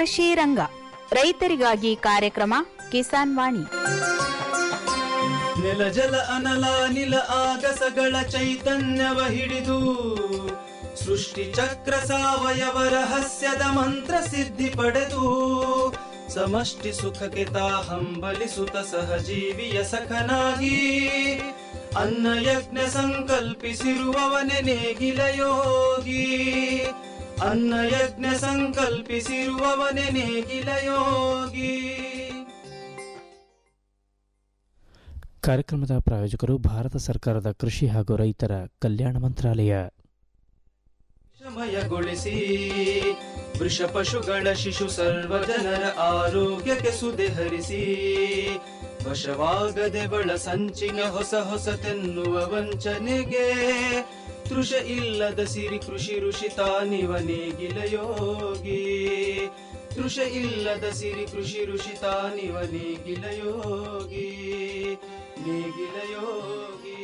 ಕೃಷಿ ರಂಗ ರೈತರಿಗಾಗಿ ಕಾರ್ಯಕ್ರಮ ಕಿಸಾನ್ ವಾಣಿ ನೆಲ ಜಲ ಅನಲ ನಿಲ ಆಗಸಗಳ ಚೈತನ್ಯವ ಹಿಡಿದು ಸೃಷ್ಟಿ ಚಕ್ರ ಸಾವಯವ ರಹಸ್ಯದ ಮಂತ್ರ ಸಿದ್ಧಿ ಪಡೆದು ಸಮಷ್ಟಿ ಸುಖಕ್ಕೆ ತಾ ಹಂಬಲಿಸುತ್ತ ಸಹಜೀವಿಯ ಸಖನಾಗಿ ಅನ್ನ ಯಜ್ಞ ಸಂಕಲ್ಪಿಸಿರುವವನೆ ನೇಗಿಲ ಯೋಗಿ ಅನ್ನ ಯಜ್ಞ ಸಂಕಲ್ಪಿಸಿರುವವನೆ ನೇಗಿಲ ಯೋಗಿ ಕಾರ್ಯಕ್ರಮದ ಪ್ರಾಯೋಜಕರು ಭಾರತ ಸರ್ಕಾರದ ಕೃಷಿ ಹಾಗೂ ರೈತರ ಕಲ್ಯಾಣ ಮಂತ್ರಾಲಯ ಶಮಯಗೊಳಿಸಿ ವೃಷ ಪಶುಗಳ ಶಿಶು ಸರ್ವ ಜನರ ಆರೋಗ್ಯಕ್ಕೆ ಸುದೆ ಹರಿಸಿ ವಶವಾಗದೆ ಬಳ ಸಂಚಿನ ಹೊಸ ಹೊಸತೆನ್ನುವ ವಂಚನೆಗೆ ತೃಷ ಇಲ್ಲದ ಸಿರಿ ಕೃಷಿ ಋಷಿ ತಾನಿವ ನೇಗಿಲ ಯೋಗಿ ತೃಷ ಇಲ್ಲದ ಸಿರಿ ಕೃಷಿ ಋಷಿ ತಾನಿವ ನೇಗಿಲ ಯೋಗಿ ನೇಗಿಲ ಯೋಗಿ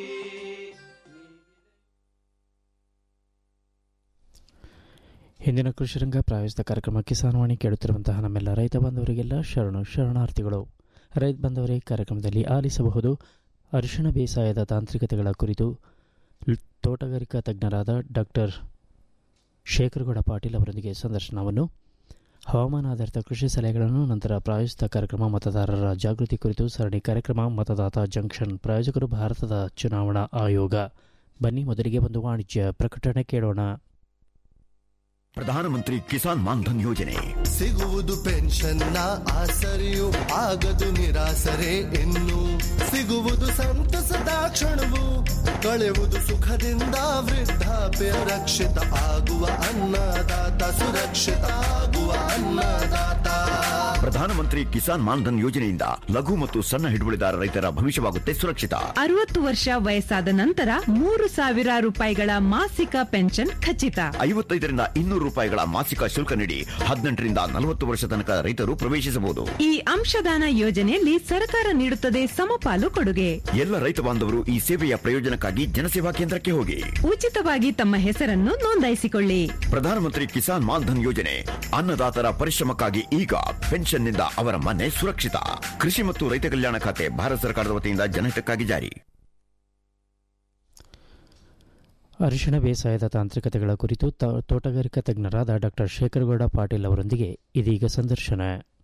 ಹಿಂದಿನ ಕೃಷಿರಂಗ ಪ್ರಾಯೋಜಿತ ಕಾರ್ಯಕ್ರಮ ಕಿಸಾನ್ವಾಣಿ ಕೇಳುತ್ತಿರುವಂತಹ ನಮ್ಮೆಲ್ಲ ರೈತ ಬಾಂಧವರಿಗೆಲ್ಲ ಶರಣು ಶರಣಾರ್ಥಿಗಳು ರೈತ ಬಾಂಧವರೇ ಕಾರ್ಯಕ್ರಮದಲ್ಲಿ ಆಲಿಸಬಹುದು ಅರಿಶಿಣ ಬೇಸಾಯದ ತಾಂತ್ರಿಕತೆಗಳ ಕುರಿತು ಲ್- ತೋಟಗಾರಿಕಾ ತಜ್ಞರಾದ ಡಾಕ್ಟರ್ ಶೇಖರಗೌಡ ಪಾಟೀಲ್ ಅವರೊಂದಿಗೆ ಸಂದರ್ಶನವನ್ನು ಹವಾಮಾನ ಆಧಾರಿತ ಕೃಷಿ ಸಲಹೆಗಳನ್ನು ನಂತರ ಪ್ರಾಯೋಜಿತ ಕಾರ್ಯಕ್ರಮ ಮತದಾರರ ಜಾಗೃತಿ ಕುರಿತು ಸರಣಿ ಕಾರ್ಯಕ್ರಮ ಮತದಾತ ಜಂಕ್ಷನ್ ಪ್ರಾಯೋಜಕರು ಭಾರತದ ಚುನಾವಣಾ ಆಯೋಗ ಬನ್ನಿ ಮೊದಲಿಗೆ ಒಂದು ವಾಣಿಜ್ಯ ಪ್ರಕಟಣೆ ಕೇಳೋಣ ಪ್ರಧಾನಮಂತ್ರಿ ಕಿಸಾನ್ ಮಾನ್ಧನ್ ಯೋಜನೆ ಸಿಗುವುದು ಪೆನ್ಷನ್ನ ಆಸರೆಯು ಆಗದು ನಿರಾಸರೆ ಇನ್ನು ಸಿಗುವುದು ಸಂತಸದ ಕ್ಷಣವು ಕಳೆಯುವುದು ಸುಖದಿಂದ ವೃದ್ಧಾಪ್ಯ ರಕ್ಷಿತ ಆಗುವ ಅನ್ನದಾತ ಸುರಕ್ಷಿತ ಆಗುವ ಅನ್ನದಾತ ಪ್ರಧಾನಮಂತ್ರಿ ಕಿಸಾನ್ ಮಾನ್ಧನ್ ಯೋಜನೆಯಿಂದ ಲಘು ಮತ್ತು ಸಣ್ಣ ಹಿಡುವಳಿದಾರ ರೈತರ ಭವಿಷ್ಯವಾಗುತ್ತೆ ಸುರಕ್ಷಿತ ಅರವತ್ತು ವರ್ಷ ವಯಸ್ಸಾದ ನಂತರ ಮೂರು ಸಾವಿರ ರೂಪಾಯಿಗಳ ಮಾಸಿಕ ಪೆನ್ಷನ್ ಖಚಿತ ಐವತ್ತೈದರಿಂದ ಇನ್ನೂರು ರೂಪಾಯಿಗಳ ಮಾಸಿಕ ಶುಲ್ಕ ನೀಡಿ ಹದಿನೆಂಟರಿಂದ ನಲವತ್ತು ವರ್ಷ ತನಕ ರೈತರು ಪ್ರವೇಶಿಸಬಹುದು ಈ ಅಂಶದಾನ ಯೋಜನೆಯಲ್ಲಿ ಸರ್ಕಾರ ನೀಡುತ್ತದೆ ಸಮಪಾಲು ಕೊಡುಗೆ ಎಲ್ಲ ರೈತ ಬಾಂಧವರು ಈ ಸೇವೆಯ ಪ್ರಯೋಜನಕ್ಕಾಗಿ ಜನಸೇವಾ ಕೇಂದ್ರಕ್ಕೆ ಹೋಗಿ ಉಚಿತವಾಗಿ ತಮ್ಮ ಹೆಸರನ್ನು ನೋಂದಾಯಿಸಿಕೊಳ್ಳಿ ಪ್ರಧಾನಮಂತ್ರಿ ಕಿಸಾನ್ ಮಾನ್ಧನ್ ಯೋಜನೆ ಅನ್ನದಾತರ ಪರಿಶ್ರಮಕ್ಕಾಗಿ ಈಗ ಪೆನ್ಷನ್ನಿಂದ ಅವರ ಮನೆ ಸುರಕ್ಷಿತ ಕೃಷಿ ಮತ್ತು ರೈತ ಕಲ್ಯಾಣ ಖಾತೆ ಭಾರತ ಸರ್ಕಾರದ ವತಿಯಿಂದ ಜನಹಿತಕ್ಕಾಗಿ ಜಾರಿ ಅರಿಶಿಣ ಬೇಸಾಯದ ತಾಂತ್ರಿಕತೆಗಳ ಕುರಿತು ತ- ತೋಟಗಾರಿಕಾ ತಜ್ಞರಾದ ಡಾಕ್ಟರ್ ಶೇಖರಗೌಡ ಪಾಟೀಲ್ ಅವರೊಂದಿಗೆ ಇದೀಗ ಸಂದರ್ಶನ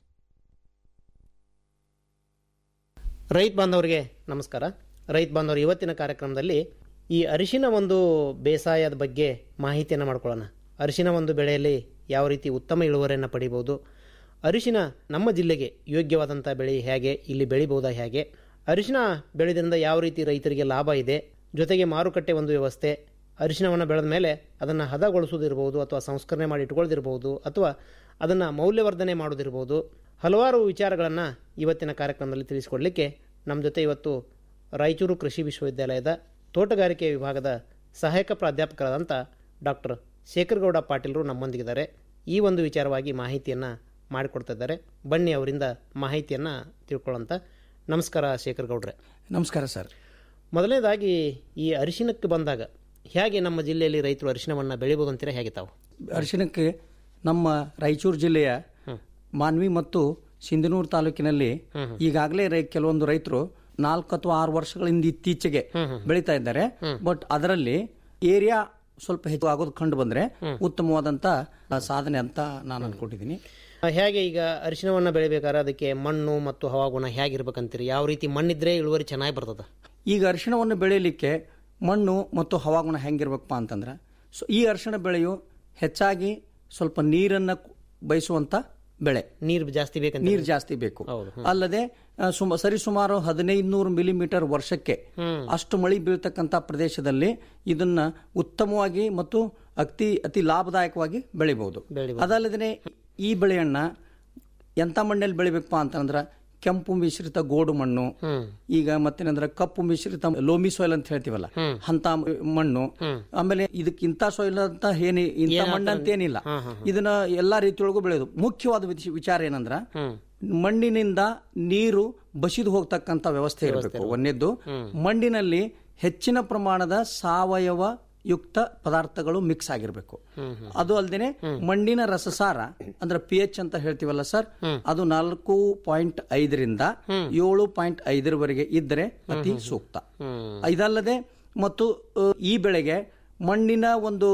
ರೈತ ಬಾಂಧವರಿಗೆ ನಮಸ್ಕಾರ ರೈತ ಬಾಂಧವರು ಇವತ್ತಿನ ಕಾರ್ಯಕ್ರಮದಲ್ಲಿ ಈ ಅರಿಶಿನ ಒಂದು ಬೇಸಾಯದ ಬಗ್ಗೆ ಮಾಹಿತಿಯನ್ನು ಮಾಡ್ಕೊಳ್ಳೋಣ ಅರಿಶಿನ ಒಂದು ಬೆಳೆಯಲ್ಲಿ ಯಾವ ರೀತಿ ಉತ್ತಮ ಇಳುವರಿಯನ್ನು ಪಡಿಬೋದು ಅರಿಶಿನ ನಮ್ಮ ಜಿಲ್ಲೆಗೆ ಯೋಗ್ಯವಾದಂಥ ಬೆಳೆ ಹೇಗೆ ಇಲ್ಲಿ ಬೆಳಿಬೋದಾ ಹೇಗೆ ಅರಿಶಿನ ಬೆಳೆದ್ರಿಂದ ಯಾವ ರೀತಿ ರೈತರಿಗೆ ಲಾಭ ಇದೆ ಜೊತೆಗೆ ಮಾರುಕಟ್ಟೆ ಒಂದು ವ್ಯವಸ್ಥೆ ಅರಿಶಿನವನ್ನು ಬೆಳೆದ ಮೇಲೆ ಅದನ್ನು ಹದಗೊಳಿಸೋದಿರ್ಬೋದು ಅಥವಾ ಸಂಸ್ಕರಣೆ ಮಾಡಿ ಇಟ್ಕೊಳ್ಳೋದಿರ್ಬೋದು ಅಥವಾ ಅದನ್ನು ಮೌಲ್ಯವರ್ಧನೆ ಮಾಡೋದಿರ್ಬೋದು ಹಲವಾರು ವಿಚಾರಗಳನ್ನು ಇವತ್ತಿನ ಕಾರ್ಯಕ್ರಮದಲ್ಲಿ ತಿಳಿಸಿಕೊಡಲಿಕ್ಕೆ ನಮ್ಮ ಜೊತೆ ಇವತ್ತು ರಾಯಚೂರು ಕೃಷಿ ವಿಶ್ವವಿದ್ಯಾಲಯದ ತೋಟಗಾರಿಕೆ ವಿಭಾಗದ ಸಹಾಯಕ ಪ್ರಾಧ್ಯಾಪಕರಾದಂಥ ಡಾಕ್ಟರ್ ಶೇಖರಗೌಡ ಪಾಟೀಲರು ನಮ್ಮೊಂದಿಗಿದ್ದಾರೆ ಈ ಒಂದು ವಿಚಾರವಾಗಿ ಮಾಹಿತಿಯನ್ನು ಮಾಡಿಕೊಡ್ತಿದ್ದಾರೆ ಬನ್ನಿ ಅವರಿಂದ ಮಾಹಿತಿಯನ್ನು ತಿಳ್ಕೊಳ್ಳೋಂಥ ನಮಸ್ಕಾರ ಶೇಖರ್ ಗೌಡ್ರೆ ನಮಸ್ಕಾರ ಸರ್ ಮೊದಲನೇದಾಗಿ ಈ ಅರಿಶಿನಕ್ಕೆ ಬಂದಾಗ ಹೇಗೆ ನಮ್ಮ ಜಿಲ್ಲೆಯಲ್ಲಿ ರೈತರು ಅರಿಶಿನವನ್ನು ಬೆಳಿಬೋದು ಅಂತೀರಾ ಹೇಗೆ ತಾವು ಅರಿಶಿಣಕ್ಕೆ ನಮ್ಮ ರಾಯಚೂರು ಜಿಲ್ಲೆಯ ಮಾನ್ವಿ ಮತ್ತು ಸಿಂಧನೂರು ತಾಲೂಕಿನಲ್ಲಿ ಈಗಾಗಲೇ ರೈ ಕೆಲವೊಂದು ರೈತರು ನಾಲ್ಕು ಅಥವಾ ಆರು ವರ್ಷಗಳಿಂದ ಇತ್ತೀಚೆಗೆ ಬೆಳೀತಾ ಇದ್ದಾರೆ ಬಟ್ ಅದರಲ್ಲಿ ಏರಿಯಾ ಸ್ವಲ್ಪ ಹೆಚ್ಚು ಆಗೋದು ಕಂಡು ಬಂದ್ರೆ ಉತ್ತಮವಾದಂತ ಸಾಧನೆ ಅಂತ ನಾನು ಅನ್ಕೊಂಡಿದ್ದೀನಿ ಹೇಗೆ ಈಗ ಅರಿಶಿನವನ್ನು ಬೆಳಿಬೇಕಾದ್ರೆ ಅದಕ್ಕೆ ಮಣ್ಣು ಮತ್ತು ಹವಾಗುಣ ಹೇಗಿರ್ಬೇಕಂತೀರಿ ಯಾವ ರೀತಿ ಮಣ್ಣಿದ್ರೆ ಇಳುವರಿ ಚೆನ್ನಾಗಿ ಬರ್ತದ ಈಗ ಅರಿಶಿಣವನ್ನು ಬೆಳೆಯಲಿಕ್ಕೆ ಮಣ್ಣು ಮತ್ತು ಹವಾಗುಣ ಹೆಂಗಿರ್ಬೇಕಪ್ಪ ಅಂತಂದ್ರೆ ಸೊ ಈ ಅರಿಶಿಣ ಬೆಳೆಯು ಹೆಚ್ಚಾಗಿ ಸ್ವಲ್ಪ ನೀರನ್ನ ಬಯಸುವಂತ ಬೆಳೆ ನೀರು ಜಾಸ್ತಿ ಬೇಕಂತ ನೀರು ಜಾಸ್ತಿ ಬೇಕು ಅಲ್ಲದೆ ಆ, ಸುಮ ಸರಿಸುಮಾರು ಹದಿನೈದು ನೂರು ಮಿಲಿಮೀಟರ್ ವರ್ಷಕ್ಕೆ ಅಷ್ಟು ಮಳಿ ಬೀಳ್ತಕ್ಕಂಥ ಪ್ರದೇಶದಲ್ಲಿ ಇದನ್ನ ಉತ್ತಮವಾಗಿ ಮತ್ತು ಅತಿ ಅತಿ ಲಾಭದಾಯಕವಾಗಿ ಬೆಳಿಬಹುದು ಅದಲ್ಲದೆ ಈ ಬೆಳೆಯನ್ನ ಎಂತ ಮಣ್ಣಲ್ಲಿ ಬೆಳಿಬೇಕಪ್ಪ ಅಂತಂದ್ರ ಕೆಂಪು ಮಿಶ್ರಿತ ಗೋಡು ಮಣ್ಣು ಈಗ ಮತ್ತೇನಂದ್ರ ಕಪ್ಪು ಮಿಶ್ರಿತ ಲೋಮಿ ಸಾಯಿಲ್ ಅಂತ ಹೇಳ್ತೀವಲ್ಲ ಅಂತ ಮಣ್ಣು ಆಮೇಲೆ ಇದಕ್ಕೆ ಇಂಥ ಸಾಯಿಲ್ ಅಂತ ಏನಿ ಇಂಥ ಮಣ್ಣು ಅಂತ ಏನಿಲ್ಲ ಇದನ್ನ ಎಲ್ಲಾ ರೀತಿಯೊಳಗೂ ಬೆಳೆಯೋದು ಮುಖ್ಯವಾದ ವಿಚ- ವಿಚಾರ ಏನಂದ್ರ ಮಣ್ಣಿನಿಂದ ನೀರು ಬಸಿದು ಹೋಗ್ತಕ್ಕಂತ ವ್ಯವಸ್ಥೆ ಇರಬೇಕು ಒಂದನೇದ್ದು ಮಣ್ಣಿನಲ್ಲಿ ಹೆಚ್ಚಿನ ಪ್ರಮಾಣದ ಸಾವಯವ ಯುಕ್ತ ಪದಾರ್ಥಗಳು ಮಿಕ್ಸ್ ಆಗಿರಬೇಕು ಅದು ಅಲ್ಲದೆ ಮಣ್ಣಿನ ರಸಸಾರ ಅಂದ್ರೆ ಪಿ ಎಚ್ ಅಂತ ಹೇಳ್ತೀವಲ್ಲ ಸರ್ ಅದು ನಾಲ್ಕು ಪಾಯಿಂಟ್ ಐದರಿಂದ ಏಳು ಪಾಯಿಂಟ್ ಐದರವರೆಗೆ ಇದ್ದರೆ ಅತಿ ಸೂಕ್ತ ಇದಲ್ಲದೆ ಮತ್ತು ಆ, ಈ ಬೆಳೆಗೆ ಮಣ್ಣಿನ ಒಂದು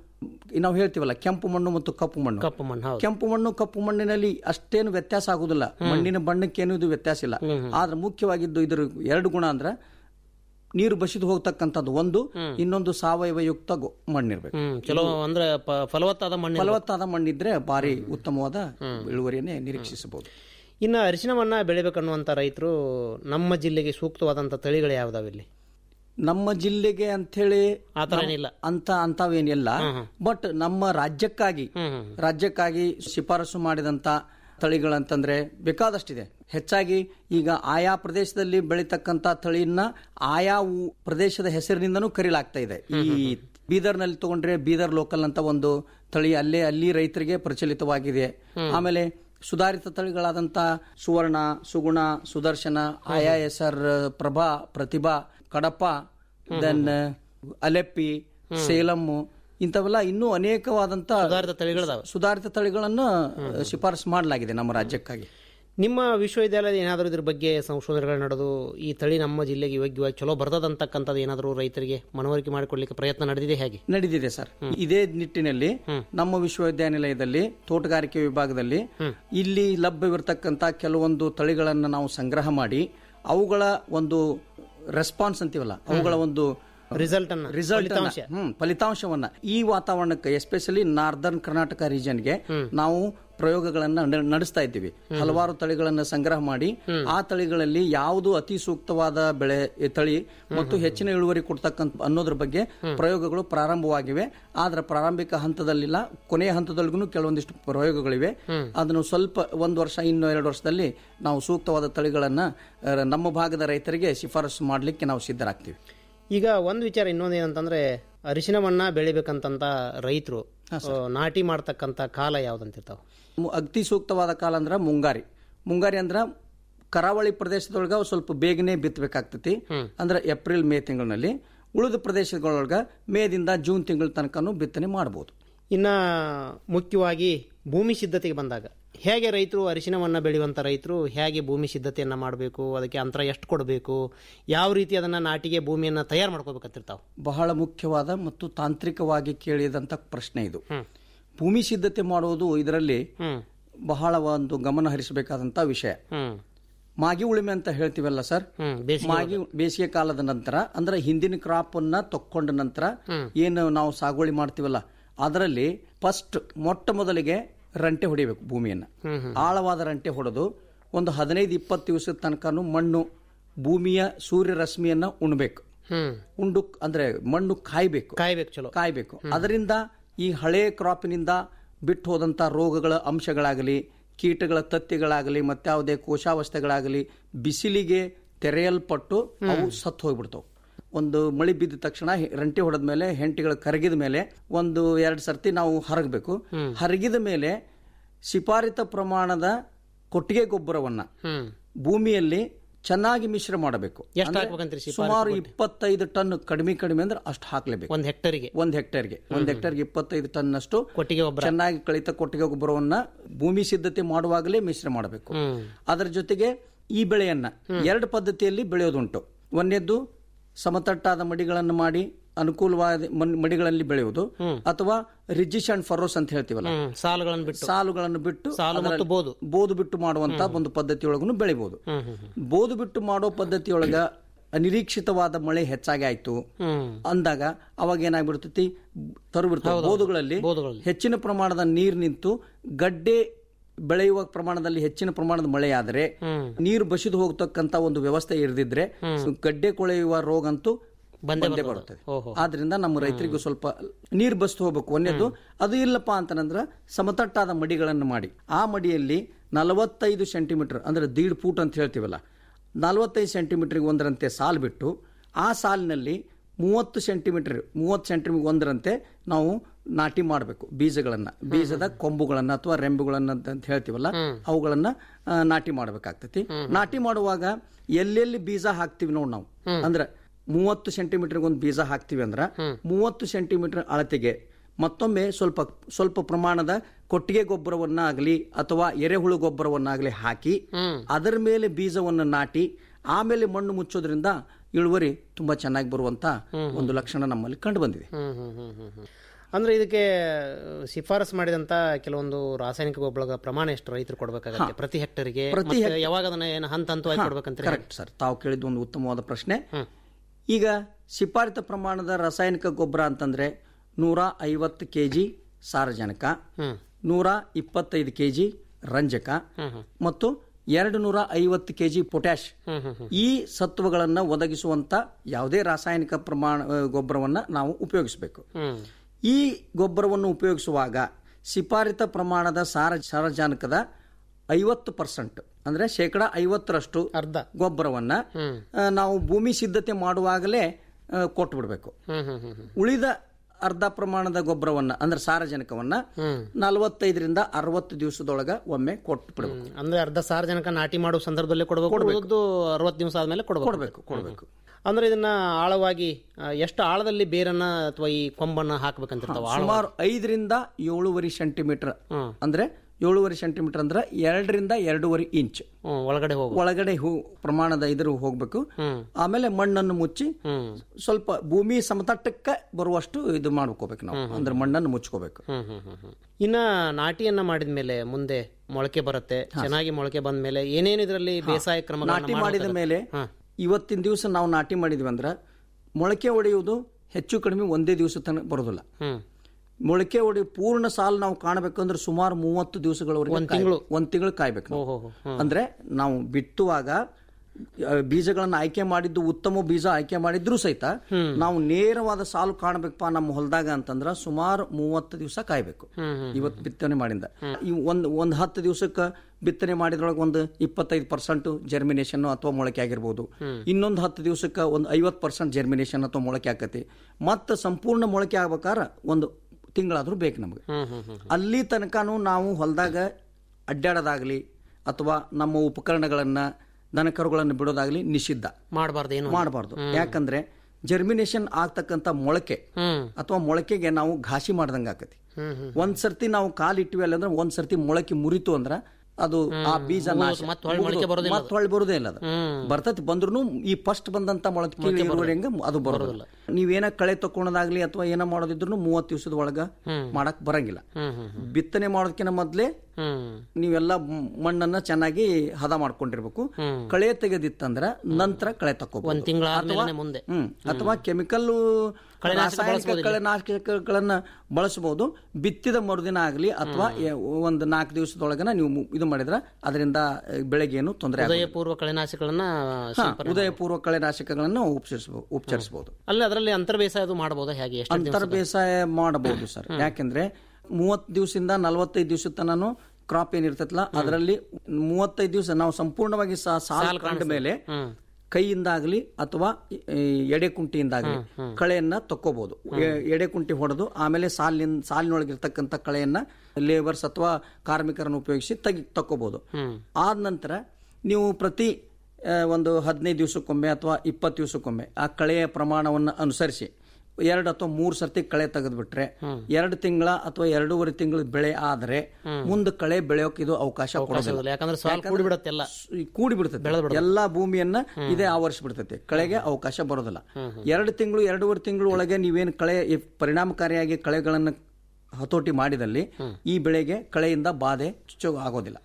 ನಾವು ಹೇಳ್ತೀವಲ್ಲ ಕೆಂಪು ಮಣ್ಣು ಮತ್ತು ಕಪ್ಪು ಮಣ್ಣು ಕಪ್ಪು ಮಣ್ಣು ಹೌದು ಕೆಂಪು ಮಣ್ಣು ಕಪ್ಪು ಮಣ್ಣಿನಲ್ಲಿ ಅಷ್ಟೇನು ವ್ಯತ್ಯಾಸ ಆಗುದಿಲ್ಲ ಮಣ್ಣಿನ ಬಣ್ಣಕ್ಕೇನು ಇದು ವ್ಯತ್ಯಾಸ ಇಲ್ಲ ಆದ್ರೆ ಮುಖ್ಯವಾಗಿದ್ದು ಇದ್ರ ಎರಡು ಗುಣ ಅಂದ್ರೆ ನೀರು ಬಸಿದು ಹೋಗ್ತಕ್ಕಂಥದ್ದು ಒಂದು ಇನ್ನೊಂದು ಸಾವಯವ ಯುಕ್ತ ಗೊ- ಮಣ್ಣಿರ್ಬೇಕು ಹ್ಮ್ ಚಲೋ ಅಂದ್ರೆ ಪ- ಫಲವತ್ತಾದ ಮಣ್ಣು ಫಲವತ್ತಾದ ಮಣ್ಣಿದ್ರೆ ಭಾರಿ ಉತ್ತಮವಾದ ಇಳುವರಿಯನ್ನೇ ನಿರೀಕ್ಷಿಸಬಹುದು ಇನ್ನು ಅರಿಶಿನವನ್ನ ಬೆಳಿಬೇಕನ್ನುವಂತ ರೈತರು ನಮ್ಮ ಜಿಲ್ಲೆಗೆ ಸೂಕ್ತವಾದಂತ ತಳಿಗಳು ಯಾವ್ದಾವ ಇಲ್ಲಿ ನಮ್ಮ ಜಿಲ್ಲೆಗೆ ಅಂಥೇಳಿ ಆ ಥರ ಏನಿಲ್ಲ ಅಂತ ಅಂತಾವೇನಿಲ್ಲ ಬಟ್ ನಮ್ಮ ರಾಜ್ಯಕ್ಕಾಗಿ ರಾಜ್ಯಕ್ಕಾಗಿ ಶಿಫಾರಸು ಮಾಡಿದಂತ ತಳಿಗಳಂತಂದ್ರೆ ಬೇಕಾದಷ್ಟಿದೆ ಹೆಚ್ಚಾಗಿ ಈಗ ಆಯಾ ಪ್ರದೇಶದಲ್ಲಿ ಬೆಳೀತಕ್ಕಂತ ತಳಿಯನ್ನ ಆಯಾ ಊ- ಪ್ರದೇಶದ ಹೆಸರಿನಿಂದನೂ ಕರೀಲಾಗ್ತಾ ಇದೆ ಈ ಬೀದರ್ನಲ್ಲಿ ತಗೊಂಡ್ರೆ ಬೀದರ್ ಲೋಕಲ್ ಅಂತ ಒಂದು ತಳಿ ಅಲ್ಲೇ ಅಲ್ಲಿ ರೈತರಿಗೆ ಪ್ರಚಲಿತವಾಗಿದೆ ಆಮೇಲೆ ಸುಧಾರಿತ ತಳಿಗಳಾದಂತ ಸುವರ್ಣ ಸುಗುಣ ಸುದರ್ಶನ ಆಯಾ ಎಸರ್ ಪ್ರಭಾ ಪ್ರತಿಭಾ ಕಡಪ ದೆನ್ ಅಲೆಪ್ಪಿ ಸೇಲಮ್ಮು ಇಂಥವೆಲ್ಲ ಇನ್ನೂ ಅನೇಕವಾದಂತ ಸುಧಾರಿತ ತಳಿಗಳದಾವ ಸುಧಾರಿತ ತಳಿಗಳನ್ನು ಶಿಫಾರಸು ಮಾಡಲಾಗಿದೆ ನಮ್ಮ ರಾಜ್ಯಕ್ಕಾಗಿ ನಿಮ್ಮ ವಿಶ್ವವಿದ್ಯಾಲಯದ ಏನಾದರೂ ಇದ್ರ ಬಗ್ಗೆ ಸಂಶೋಧನೆಗಳು ನಡೆದು ಈ ತಳಿ ನಮ್ಮ ಜಿಲ್ಲೆಗೆ ಯೋಗ್ಯವಾಗಿ ಚಲೋ ಬರ್ತದಂತಕ್ಕಂಥದ್ದು ಏನಾದರೂ ರೈತರಿಗೆ ಮನವರಿಕೆ ಮಾಡಿಕೊಡ್ಲಿಕ್ಕೆ ಪ್ರಯತ್ನ ನಡೆದಿದೆ ಹೇಗೆ ನಡೆದಿದೆ ಸರ್ ಇದೇ ನಿಟ್ಟಿನಲ್ಲಿ ನಮ್ಮ ವಿಶ್ವವಿದ್ಯಾನಿಲಯದಲ್ಲಿ ತೋಟಗಾರಿಕೆ ವಿಭಾಗದಲ್ಲಿ ಇಲ್ಲಿ ಲಭ್ಯವಿರತಕ್ಕಂತ ಕೆಲವೊಂದು ತಳಿಗಳನ್ನು ನಾವು ಸಂಗ್ರಹ ಮಾಡಿ ಅವುಗಳ ಒಂದು ರೆಸ್ಪಾನ್ಸ್ ಅಂತೀವಲ್ಲ ಅವುಗಳ ಒಂದು ರಿಸಲ್ಟ್ ಅನ್ನ ರಿಸಲ್ಟ್ ಹ್ಮ್ ಫಲಿತಾಂಶವನ್ನ ಈ ವಾತಾವರಣಕ್ಕೆ ಎಸ್ಪೆಷಲಿ ನಾರ್ದರ್ನ್ ಕರ್ನಾಟಕ ರೀಜನ್ಗೆ ನಾವು ಪ್ರಯೋಗಗಳನ್ನ ನ- ನಡೆಸ್ತಾ ಇದ್ದೀವಿ ಹಲವಾರು ತಳಿಗಳನ್ನ ಸಂಗ್ರಹ ಮಾಡಿ ಆ ತಳಿಗಳಲ್ಲಿ ಯಾವುದು ಅತಿ ಸೂಕ್ತವಾದ ಬೆಳೆ ಈ ತಳಿ ಮತ್ತು ಹೆಚ್ಚಿನ ಇಳುವರಿ ಕೊಡ್ತಕ್ಕಂಥ ಅನ್ನೋದ್ರ ಬಗ್ಗೆ ಪ್ರಯೋಗಗಳು ಪ್ರಾರಂಭವಾಗಿವೆ ಆದ್ರೆ ಪ್ರಾರಂಭಿಕ ಹಂತದಲ್ಲಿಲ್ಲ ಕೊನೆಯ ಹಂತದಲ್ಲಿಗೂ ಕೆಲವೊಂದಿಷ್ಟು ಪ್ರಯೋಗಗಳಿವೆ ಅದನ್ನು ಸ್ವಲ್ಪ ಒಂದು ವರ್ಷ ಇನ್ನು ಎರಡು ವರ್ಷದಲ್ಲಿ ನಾವು ಸೂಕ್ತವಾದ ತಳಿಗಳನ್ನ ಆ, ನಮ್ಮ ಭಾಗದ ರೈತರಿಗೆ ಶಿಫಾರಸು ಮಾಡಲಿಕ್ಕೆ ನಾವು ಸಿದ್ಧರಾಗ್ತೀವಿ ಈಗ ಒಂದು ವಿಚಾರ ಇನ್ನೊಂದು ಏನಂತಂದ್ರೆ ಅರಿಶಿನವನ್ನ ಬೆಳಿಬೇಕಂತಂತ ರೈತರು ನಾಟಿ ಮಾಡ್ತಕ್ಕಂತ ಕಾಲ ಯಾವ್ದಂತಿರ್ತಾವ ಮು- ಅತಿ ಸೂಕ್ತವಾದ ಕಾಲ ಅಂದ್ರ ಮುಂಗಾರಿ ಮುಂಗಾರಿ ಅಂದ್ರ ಕರಾವಳಿ ಪ್ರದೇಶದೊಳಗ ಅವು ಸ್ವಲ್ಪ ಬೇಗನೆ ಬಿತ್ತಬೇಕಾಗ್ತತಿ ಅಂದ್ರ ಏಪ್ರಿಲ್ ಮೇ ತಿಂಗಳಿನಲ್ಲಿ ಉಳಿದ ಪ್ರದೇಶಗಳೊಳಗ ಮೇದಿಂದ ಜೂನ್ ತಿಂಗಳ ತನಕನೂ ಬಿತ್ತನೆ ಮಾಡಬಹುದು ಇನ್ನ ಮುಖ್ಯವಾಗಿ ಭೂಮಿ ಸಿದ್ಧತೆಗೆ ಬಂದಾಗ ಹೇಗೆ ರೈತರು ಅರಿಶಿನವನ್ನ ಬೆಳೆಯುವಂತ ರೈತರು ಹೇಗೆ ಭೂಮಿ ಸಿದ್ಧತೆಯನ್ನ ಮಾಡಬೇಕು ಅದಕ್ಕೆ ಅಂತರ ಎಷ್ಟು ಕೊಡಬೇಕು ಯಾವ ರೀತಿ ಅದನ್ನ ನಾಟಿಗೆ ಭೂಮಿಯನ್ನ ತಯಾರು ಮಾಡ್ಕೋಬೇಕಂತಿರ್ತಾವ ಬಹಳ ಮುಖ್ಯವಾದ ಮತ್ತು ತಾಂತ್ರಿಕವಾಗಿ ಕೇಳಿದಂತ ಪ್ರಶ್ನೆ ಇದು ಭೂಮಿ ಸಿದ್ಧತೆ ಮಾಡುವುದು ಇದರಲ್ಲಿ ಬಹಳ ಒಂದು ಗಮನ ಹರಿಸಬೇಕಾದಂತ ವಿಷಯ ಮಾಗಿ ಉಳಿಮೆ ಅಂತ ಹೇಳ್ತೀವಲ್ಲ ಸರ್ ಮಾಗಿ ಬೇಸಿಗೆ ಕಾಲದ ನಂತರ ಅಂದ್ರೆ ಹಿಂದಿನ ಕ್ರಾಪ್ ಅನ್ನ ತಕ್ಕೊಂಡ ನಂತರ ಏನು ನಾವು ಸಾಗುವಳಿ ಮಾಡ್ತೀವಲ್ಲ ಅದರಲ್ಲಿ ಫಸ್ಟ್ ಮೊಟ್ಟ ಮೊದಲಿಗೆ ರಂಟೆ ಹೊಡಿಬೇಕು ಭೂಮಿಯನ್ನ ಆಳವಾದ ರಂಟೆ ಹೊಡೆದು ಒಂದು ಹದಿನೈದು ಇಪ್ಪತ್ತು ದಿವಸದ ತನಕನು ಮಣ್ಣು ಭೂಮಿಯ ಸೂರ್ಯ ರಶ್ಮಿಯನ್ನ ಉಣ್ಬೇಕು ಉಂಡು ಅಂದ್ರೆ ಮಣ್ಣು ಕಾಯ್ಬೇಕು ಕಾಯ್ಬೇಕು ಚಲೋ ಕಾಯ್ಬೇಕು ಅದರಿಂದ ಈ ಹಳೆ ಕ್ರಾಪಿನಿಂದ ಬಿಟ್ಟು ಹೋದಂತ ರೋಗಗಳ ಅಂಶಗಳಾಗಲಿ ಕೀಟಗಳ ತತ್ತಿಗಳಾಗಲಿ ಮತ್ತಾವುದೇ ಕೋಶಾವಸ್ಥೆಗಳಾಗಲಿ ಬಿಸಿಲಿಗೆ ತೆರೆಯಲ್ಪಟ್ಟು ಅವು ಸತ್ತು ಹೋಗ್ಬಿಡ್ತಾವೆ ಒಂದು ಮಳಿ ಬಿದ್ದ ತಕ್ಷಣ ಹೆ- ರಂಟೆ ಹೊಡೆದ ಮೇಲೆ ಹೆಂಟಿಗಳು ಕರಗಿದ ಮೇಲೆ ಒಂದು ಎರಡು ಸರ್ತಿ ನಾವು ಹರಗಬೇಕು ಹರಗಿದ ಮೇಲೆ ಶಿಫಾರಿತ ಪ್ರಮಾಣದ ಕೊಟ್ಟಿಗೆ ಗೊಬ್ಬರವನ್ನ ಭೂಮಿಯಲ್ಲಿ ಚೆನ್ನಾಗಿ ಮಿಶ್ರ ಮಾಡಬೇಕು ಎಷ್ಟು ಅಂದ್ರೆ ಹಾಕ್ಬೇಕಂತೀರಿ ಶಿಫಾರಸು ಸುಮಾರು ಇಪ್ಪತ್ತೈದು ಟನ್ ಕಡಿಮೆ ಕಡಿಮೆ ಅಂದ್ರೆ ಅಷ್ಟು ಹಾಕ್ಲೇಬೇಕು ಒಂದ್ ಹೆಕ್ಟರಿಗೆ ಒಂದ್ ಹೆಕ್ಟೇರ್ಗೆ ಒಂದ್ ಹೆಕ್ಟೇರ್ಗೆ ಇಪ್ಪತ್ತೈದು ಟನ್ ಅಷ್ಟು ಕೊಟ್ಟಿಗೆ ಗೊಬ್ಬರ ಚೆನ್ನಾಗಿ ಕಳಿತ ಕೊಟ್ಟಿಗೆ ಗೊಬ್ಬರವನ್ನ ಭೂಮಿ ಸಿದ್ಧತೆ ಮಾಡುವಾಗಲೇ ಮಿಶ್ರ ಮಾಡಬೇಕು ಅದರ ಜೊತೆಗೆ ಈ ಬೆಳೆಯನ್ನ ಎರಡು ಪದ್ಧತಿಯಲ್ಲಿ ಬೆಳೆಯೋದುಂಟು ಒಂದನೇದ್ದು ಸಮತಟ್ಟಾದ ಮಡಿಗಳನ್ನು ಮಾಡಿ ಅನುಕೂಲವಾದ ಮಣ್- ಮಡಿಗಳಲ್ಲಿ ಬೆಳೆಯುವುದು ಅಥವಾ ರಿಜಿಶ್ ಅಂಡ್ ಫರೋಸ್ ಅಂತ ಹೇಳ್ತೀವಲ್ಲ ಹ್ಮ್, ಸಾಲುಗಳನ್ನು ಬಿಟ್ಟು ಸಾಲುಗಳನ್ನು ಬಿಟ್ಟು ಸಾಲು ಮತ್ತು ಅದರಲ್ಲಿ ಬೋದು. ಬೋದು ಬಿಟ್ಟು ಮಾಡುವಂತ ಒಂದು ಪದ್ಧತಿಯೊಳಗೂ ಬೆಳಿಬಹುದು ಬೋದು ಬಿಟ್ಟು ಮಾಡೋ ಪದ್ಧತಿಯೊಳಗ ಅನಿರೀಕ್ಷಿತವಾದ ಮಳೆ ಹೆಚ್ಚಾಗಿ ಆಯ್ತು ಅಂದಾಗ ಅವಾಗ ಏನಾಗ್ಬಿಡ್ತೈತಿ ತರುಬಿಡ್ತಾವ ಬೋದುಗಳಲ್ಲಿ ಬೋದುಗಳಲ್ಲಿ. ಹೆಚ್ಚಿನ ಪ್ರಮಾಣದ ನೀರು ನಿಂತು ಗಡ್ಡೆ ಬೆಳೆಯುವ ಪ್ರಮಾಣದಲ್ಲಿ ಹೆಚ್ಚಿನ ಪ್ರಮಾಣದ ಮಳೆ ಆದರೆ ನೀರು ಬಸಿದು ಹೋಗ್ತಕ್ಕಂತ ಒಂದು ವ್ಯವಸ್ಥೆ ಇರದಿದ್ರೆ ಗಡ್ಡೆ ಕೊಳೆಯುವ ರೋಗ ಅಂತೂ ಬಂದೇ ಬರುತ್ತದೆ ಆದ್ರಿಂದ ನಮ್ಮ ರೈತರಿಗೂ ಸ್ವಲ್ಪ ನೀರು ಬಸ್ತು ಹೋಗ್ಬೇಕು ಒಂದೇದು ಅದು ಇಲ್ಲಪ್ಪ ಅಂತಂದ್ರ ಸಮತಟ್ಟಾದ ಮಡಿಗಳನ್ನು ಮಾಡಿ ಆ ಮಡಿಯಲ್ಲಿ ನಲವತ್ತೈದು ಸೆಂಟಿಮೀಟರ್ ಅಂದ್ರೆ ದೀಡ್ ಫೂಟ್ ಅಂತ ಹೇಳ್ತೀವಲ್ಲ ನಲವತ್ತೈದು ಸೆಂಟಿಮೀಟರ್ಗೆ ಒಂದರಂತೆ ಸಾಲು ಬಿಟ್ಟು ಆ ಸಾಲಿನಲ್ಲಿ ಮೂವತ್ತು ಸೆಂಟಿಮೀಟರ್ ಮೂವತ್ತು ಸೆಂಟಿಮೀಟರ್ ಒಂದರಂತೆ ನಾವು ನಾಟಿ ಮಾಡಬೇಕು ಬೀಜಗಳನ್ನ ಬೀಜದ ಕೊಂಬುಗಳನ್ನ ಅಥವಾ ರೆಂಬುಗಳನ್ನ ಅಂತ ಅಂತ ಹೇಳ್ತೀವಲ್ಲ ಅವುಗಳನ್ನ ಆ, ನಾಟಿ ಮಾಡಬೇಕಾಗ್ತತಿ ನಾಟಿ ಮಾಡುವಾಗ ಎಲ್ಲೆಲ್ಲಿ ಬೀಜ ಹಾಕ್ತಿವಿ ನೋಡಿ ನಾವು ಅಂದ್ರೆ ಮೂವತ್ತು ಸೆಂಟಿಮೀಟರ್ಗೆ ಒಂದು ಬೀಜ ಹಾಕ್ತಿವಿ ಅಂದ್ರ ಮೂವತ್ತು ಸೆಂಟಿಮೀಟರ್ ಅಳತೆಗೆ ಮತ್ತೊಮ್ಮೆ ಸ್ವಲ್ಪ ಸ್ವಲ್ಪ ಪ್ರಮಾಣದ ಕೊಟ್ಟಿಗೆ ಗೊಬ್ಬರವನ್ನಾಗಲಿ ಅಥವಾ ಎರೆಹುಳು ಗೊಬ್ಬರವನ್ನಾಗಲಿ ಹಾಕಿ ಅದರ ಮೇಲೆ ಬೀಜವನ್ನು ನಾಟಿ ಆಮೇಲೆ ಮಣ್ಣು ಮುಚ್ಚೋದ್ರಿಂದ ಇಳುವರಿ ತುಂಬಾ ಚೆನ್ನಾಗಿ ಬರುವಂತ ಒಂದು ಲಕ್ಷಣ ನಮ್ಮಲ್ಲಿ ಕಂಡು ಬಂದಿದೆ ಹ್ಮ್ ಹ್ಮ್ ಹ್ಮ್ ಹ್ಮ್ ಹ್ಮ್. ಅಂದ್ರೆ ಇದಕ್ಕೆ ಶಿಫಾರಸ್ ಮಾಡಿದಂತ ಕೆಲವೊಂದು ರಾಸಾಯನಿಕ ಗೊಬ್ಬರದ ಪ್ರಮಾಣ ಎಷ್ಟು ರೈತರು ಕೊಡಬೇಕಾಗುತ್ತೆ ಪ್ರತಿ ಹೆಕ್ಟರ್ಗೆ ಪ್ರತಿ ಮತ್ತೆ ಯಾವಾಗ ಅದನ್ನ ಏನು ಹಂತ ಹಂತವಾಗಿ ಕೊಡ್ಬೇಕಂತ ಕರೆಕ್ಟ್ ಸರ್ ತಾವು ಕೇಳಿದ ಒಂದು ಉತ್ತಮವಾದ ಪ್ರಶ್ನೆ ಈಗ ಶಿಫಾರಿತ ಪ್ರಮಾಣದ ರಾಸಾಯನಿಕ ಗೊಬ್ಬರ ಅಂತಂದ್ರೆ ನೂರ ಐವತ್ತು ಕೆಜಿ ಸಾರಜನಕ ನೂರ ಇಪ್ಪತ್ತೈದು ಕೆಜಿ ರಂಜಕ ಮತ್ತು ಎರಡು ನೂರ ಐವತ್ತು ಕೆಜಿ ಪೊಟ್ಯಾಶ್ ಈ ಸತ್ವಗಳನ್ನ ಒದಗಿಸುವಂತ ಯಾವುದೇ ರಾಸಾಯನಿಕ ಪ್ರಮಾಣ ಆ, ಗೊಬ್ಬರವನ್ನ ನಾವು ಉಪಯೋಗಿಸಬೇಕು ಈ ಗೊಬ್ಬರವನ್ನು ಉಪಯೋಗಿಸುವಾಗ ಶಿಫಾರಿತ ಪ್ರಮಾಣದ ಸಾರ ಸಾರಜನಕದ ಐವತ್ತು ಪರ್ಸೆಂಟ್ ಅಂದ್ರೆ ಶೇಕಡ ಐವತ್ತರಷ್ಟು ಅರ್ಧ ಗೊಬ್ಬರವನ್ನ ಆ, ನಾವು ಭೂಮಿ ಸಿದ್ಧತೆ ಮಾಡುವಾಗಲೇ ಆ, ಕೊಟ್ಟು ಬಿಡಬೇಕು ಹ್ಮ್ ಹ್ಮ್ ಹ್ಮ್ ಹ್ಮ್. ಉಳಿದ ಅರ್ಧ ಪ್ರಮಾಣದ ಗೊಬ್ಬರವನ್ನ ಅಂದ್ರೆ ಸಾರಜನಕವನ್ನ ನಲವತ್ತೈದರಿಂದ ಅರವತ್ತು ದಿವಸದೊಳಗ ಒಮ್ಮೆ ಕೊಟ್ಟು ಬಿಡಬೇಕು ಅಂದ್ರೆ ಅರ್ಧ ಸಾರ್ವಜನಿಕ ನಾಟಿ ಮಾಡುವ ಸಂದರ್ಭದಲ್ಲೇ ಕೊಡಬೇಕು ಉಳಿದದ್ದು ಅರವತ್ತು ದಿವಸ ಆದ್ಮೇಲೆ ಕೊಡಬೇಕು ಕೊಡಬೇಕು ಕೊಡಬೇಕು ಅಂದ್ರೆ ಇದನ್ನ ಆಳವಾಗಿ ಆ, ಎಷ್ಟು ಆಳದಲ್ಲಿ ಬೇರನ್ನ ಅಥವಾ ಈ ಕೊಂಬನ್ನ ಹಾಕ್ಬೇಕಂತಿರ್ತಾವ ಆಳ ಸುಮಾರು ಐದರಿಂದ ಏಳುವರೆ ಸೆಂಟಿಮೀಟರ್ ಅಂದ್ರೆ ಏಳುವರೆ ಸೆಂಟಿಮೀಟರ್ ಅಂದ್ರೆ ಎರಡರಿಂದ ಎರಡೂವರೆ ಇಂಚ್ ಹ್ಮ್, ಒಳಗಡೆ ಹೋಗು ಒಳಗಡೆ ಹೂ ಪ್ರಮಾಣದ ಇದ್ರ ಹೋಗ್ಬೇಕು ಆಮೇಲೆ ಮಣ್ಣನ್ನು ಮುಚ್ಚಿ ಸ್ವಲ್ಪ ಭೂಮಿ ಸಮತಟ್ಟಕ್ಕೆ ಬರುವಷ್ಟು ಇದು ಮಾಡ್ಕೋಬೇಕು ನಾವು ಅಂದ್ರೆ ಮಣ್ಣನ್ನು ಮುಚ್ಕೋಬೇಕು ಹ್ಮ್ ಹ್ಮ್ ಹ್ಮ್ ಹ್ಮ್. ಇನ್ನ ನಾಟಿಯನ್ನ ಮಾಡಿದ ಮೇಲೆ ಮುಂದೆ ಮೊಳಕೆ ಬರುತ್ತೆ ಚೆನ್ನಾಗಿ ಮೊಳಕೆ ಬಂದ ಮೇಲೆ ಏನೇನು ಇದರಲ್ಲಿ ಬೇಸಾಯ ಕ್ರಮ ನಾಟಿ ಮಾಡಿದ ಮೇಲೆ ಇವತ್ತಿನ ದಿವಸ ನಾವು ನಾಟಿ ಮಾಡಿದ್ವಿ ಅಂದ್ರೆ ಮೊಳಕೆ ಹೊಡೆಯುವುದು ಹೆಚ್ಚು ಕಡಿಮೆ ಒಂದೇ ದಿವಸ ತನಕ ಬರೋದಿಲ್ಲ ಹ್ಮ್ ಮೊಳಕೆ ಹೊಡಿ ಪೂರ್ಣ ಸಾಲು ನಾವು ಕಾಣಬೇಕಂದ್ರೆ ಸುಮಾರು ಮೂವತ್ತು ದಿವಸಗಳವರೆಗೆ ಒಂದ್ ತಿಂಗಳು ಒಂದ್ ತಿಂಗಳು ಕಾಯ್ಬೇಕು ನಾವು. ಅಂದ್ರೆ ನಾವು ಬಿತ್ತುವಾಗ ಆ, ಬೀಜಗಳನ್ನ ಆಯ್ಕೆ ಮಾಡಿದ್ದು ಉತ್ತಮ ಬೀಜ ಆಯ್ಕೆ ಮಾಡಿದ್ರು ಸಹಿತ ನಾವು ನೇರವಾದ ಸಾಲು ಕಾಣಬೇಕಪ್ಪ ನಮ್ಮ ಹೊಲದಾಗ ಅಂತಂದ್ರ ಸುಮಾರು ಮೂವತ್ತು ದಿವಸ ಕಾಯ್ಬೇಕು ಇವತ್ತು ಬಿತ್ತನೆ ಮಾಡಿಂದ ಈ ಒಂದ್ ಒಂದ್ ಹತ್ತು ದಿವಸಕ್ಕೆ ಬಿತ್ತನೆ ಮಾಡಿದ್ರೊಳಗೆ ಒಂದು ಇಪ್ಪತ್ತೈದು ಪರ್ಸೆಂಟ್ ಜರ್ಮಿನೇಷನ್ ಅಥವಾ ಮೊಳಕೆ ಆಗಿರ್ಬೋದು ಇನ್ನೊಂದು ಹತ್ತು ದಿವಸಕ್ಕೆ ಒಂದು ಐವತ್ತು ಪರ್ಸೆಂಟ್ ಜರ್ಮಿನೇಷನ್ ಅಥವಾ ಮೊಳಕೆ ಆಕತಿ ಮತ್ತೆ ಸಂಪೂರ್ಣ ಮೊಳಕೆ ಆಗ್ಬೇಕಾರ ಒಂದು ತಿಂಗಳಾದ್ರೂ ಬೇಕು ನಮಗೆ ಅಲ್ಲಿ ತನಕನೂ ನಾವು ಹೊಲದಾಗ ಅಡ್ಡಾಡೋದಾಗ್ಲಿ ಅಥವಾ ನಮ್ಮ ಉಪಕರಣಗಳನ್ನ ದನಕರುಗಳನ್ನು ಬಿಡೋದಾಗ್ಲಿ ನಿಷಿದ್ಧ ಮಾಡಬಾರ್ದು ಏನು ಮಾಡಬಾರ್ದು ಯಾಕಂದ್ರೆ ಜರ್ಮಿನೇಷನ್ ಆಗ್ತಕ್ಕಂಥ ಮೊಳಕೆ ಅಥವಾ ಮೊಳಕೆಗೆ ನಾವು ಘಾಸಿ ಮಾಡ್ದಂಗ ಆಕತಿ ಒಂದ್ ಸರ್ತಿ ನಾವು ಕಾಲಿಟ್ಟಿವಿ ಅಂದ್ರೆ ಒಂದ್ ಸರ್ತಿ ಮೊಳಕೆ ಮುರಿತು ಅಂದ್ರ ಅದು ಆ ಬೀಜ ನಾಶ ಮತ್ತೆ ಹೊಳ್ಳಿ ಮೊಳಕೆ ಬರೋದಿಲ್ಲ ಮತ್ತೆ ಹೊಳ್ಳಿ ಬರೋದೇ ಇಲ್ಲ ಅದು ಬರ್ತೈತಿ ಬಂದ್ರು ಈ ಫಸ್ಟ್ ಬಂದಂತ ಮೊಳಕೆ ಇಳುವರಿಯಂಗ ಅದು ಬರೋದಿಲ್ಲ ನೀವೇನ ಕಳೆ ತಕೊಳ್ಳೋದಾಗ್ಲಿ ಅಥವಾ ಏನ ಮಾಡೋದಿದ್ರು ಮೂವತ್ತು ದಿವಸದ ಒಳಗ ಮಾಡಕ್ ಬರಂಗಿಲ್ಲ ಬಿತ್ತನೆ ಮಾಡೋದಕ್ಕಿಂತ ಮೊದ್ಲೇ ಹ್ಮ್ ನೀವೆಲ್ಲ ಮ್- ಮಣ್ಣನ್ನ ಚೆನ್ನಾಗಿ ಹದ ಮಾಡ್ಕೊಂಡಿರ್ಬೇಕು ಕಳೆ ತೆಗೆದಿತ್ತಂದ್ರ ನಂತರ ಕಳೆ ತಕ್ಕೋಬಹುದು ಒಂದ್ ತಿಂಗಳ ಆದ್ಮೇಲೆ ಮುಂದೆ ಹ್ಮ್ ಅಥವಾ ಕೆಮಿಕಲ್ ರಾಸಾಯನಿಕ ಕಳೆನಾಶಕಗಳನ್ನ ಬಳಸಬಹುದು ಬಿತ್ತಿದ ಮರುದಿನ ಆಗಲಿ ಅಥವಾ ಎ- ಒಂದು ನಾಲ್ಕು ದಿವಸದೊಳಗನ ನೀವು ಮು- ಇದು ಮಾಡಿದ್ರ ಅದರಿಂದ ಬೆಳೆಗೆ ಏನು ತೊಂದರೆ ಉದಯ ಪೂರ್ವ ಕಳೆನಾಶಕಗಳನ್ನ ಸಿಂಪರಣೆ- ಉದಯ ಪೂರ್ವ ಕಳೆನಾಶಕಗಳನ್ನು ಉಪಚರಿಸಬಹುದು ಉಪಚರಿಸಬಹುದು ಅಲ್ಲ ಅದರಲ್ಲಿ ಅಂತರ ಬೇಸಾಯ ಅದು ಮಾಡಬಹುದಾ ಹೇಗೆ ಎಷ್ಟು ಅಂತರ ಬೇಸಾಯ ಮಾಡಬಹುದು ಸರ್ ಯಾಕೆಂದ್ರೆ ಮೂವತ್ತು ದಿವಸದಿಂದ ನಲವತ್ತೈದು ದಿವಸ ತನನು ಕ್ರಾಪ್ ಏನಿರ್ತೈತಲ್ಲ ಅದರಲ್ಲಿ ಮೂವತ್ತೈದು ದಿವಸ ನಾವು ಸಂಪೂರ್ಣವಾಗಿ ಸಾ- ಸಾಲು ಕಂಡ ಮೇಲೆ ಕೈಯಿಂದಾಗಲಿ ಅಥವಾ ಈ ಎಡೆಕುಂಟಿಯಿಂದಾಗಲಿ ಕಳೆಯನ್ನ ತಕ್ಕೋಬಹುದು ಎಡೆಕುಂಟಿ ಹೊಡೆದು ಆಮೇಲೆ ಸಾಲಿನ ಸಾಲಿನೊಳಗಿರ್ತಕ್ಕಂಥ ಕಳೆಯನ್ನ ಲೇಬರ್ಸ್ ಅಥವಾ ಕಾರ್ಮಿಕರನ್ನು ಉಪಯೋಗಿಸಿ ತೆಗಿ ತಕ್ಕೋಬಹುದು ಆದ ನಂತರ ನೀವು ಪ್ರತಿ ಆ, ಒಂದು ಹದಿನೈದು ದಿವಸಕ್ಕೊಮ್ಮೆ ಅಥವಾ ಇಪ್ಪತ್ತು ದಿವಸಕ್ಕೊಮ್ಮೆ ಆ ಕಳೆಯ ಪ್ರಮಾಣವನ್ನು ಅನುಸರಿಸಿ ಎರಡು ಅಥವಾ ಮೂರು ಸರ್ತಿ ಕಳೆ ತೆಗೆದ್ಬಿಟ್ರೆ ಎರಡು ತಿಂಗಳ ಅಥವಾ ಎರಡೂವರೆ ತಿಂಗಳ ಬೆಳೆ ಆದ್ರೆ ಮುಂದೆ ಕಳೆ ಬೆಳೆಯೋಕೆ ಇದು ಅವಕಾಶ ಕೊಡೋದಿಲ್ಲ ಯಾಕಂದ್ರೆ ಸಾಲ್ ಕೂಡಿಬಿಡತ್ತೆಲ್ಲ ಈ ಕೂಡಿ ಬಿಡ್ತೈತೆ ಎಲ್ಲಾ ಭೂಮಿಯನ್ನ ಇದೇ ಆವರಿಸಿ ಬಿಡ್ತೈತೆ ಕಳೆಗೆ ಅವಕಾಶ ಬರೋದಿಲ್ಲ ಎರಡು ತಿಂಗಳು ಎರಡೂವರೆ ತಿಂಗಳು ಒಳಗೆ ನೀವೇನು ಕಳೆ ಈ ಪರಿಣಾಮಕಾರಿಯಾಗಿ ಕಳೆಗಳನ್ನ ಹತೋಟಿ ಮಾಡಿದಲ್ಲಿ ಈ ಬೆಳೆಗೆ ಕಳೆಯಿಂದ ಬಾಧೆ ಚುಚ್ಚು ಆಗೋದಿಲ್ಲ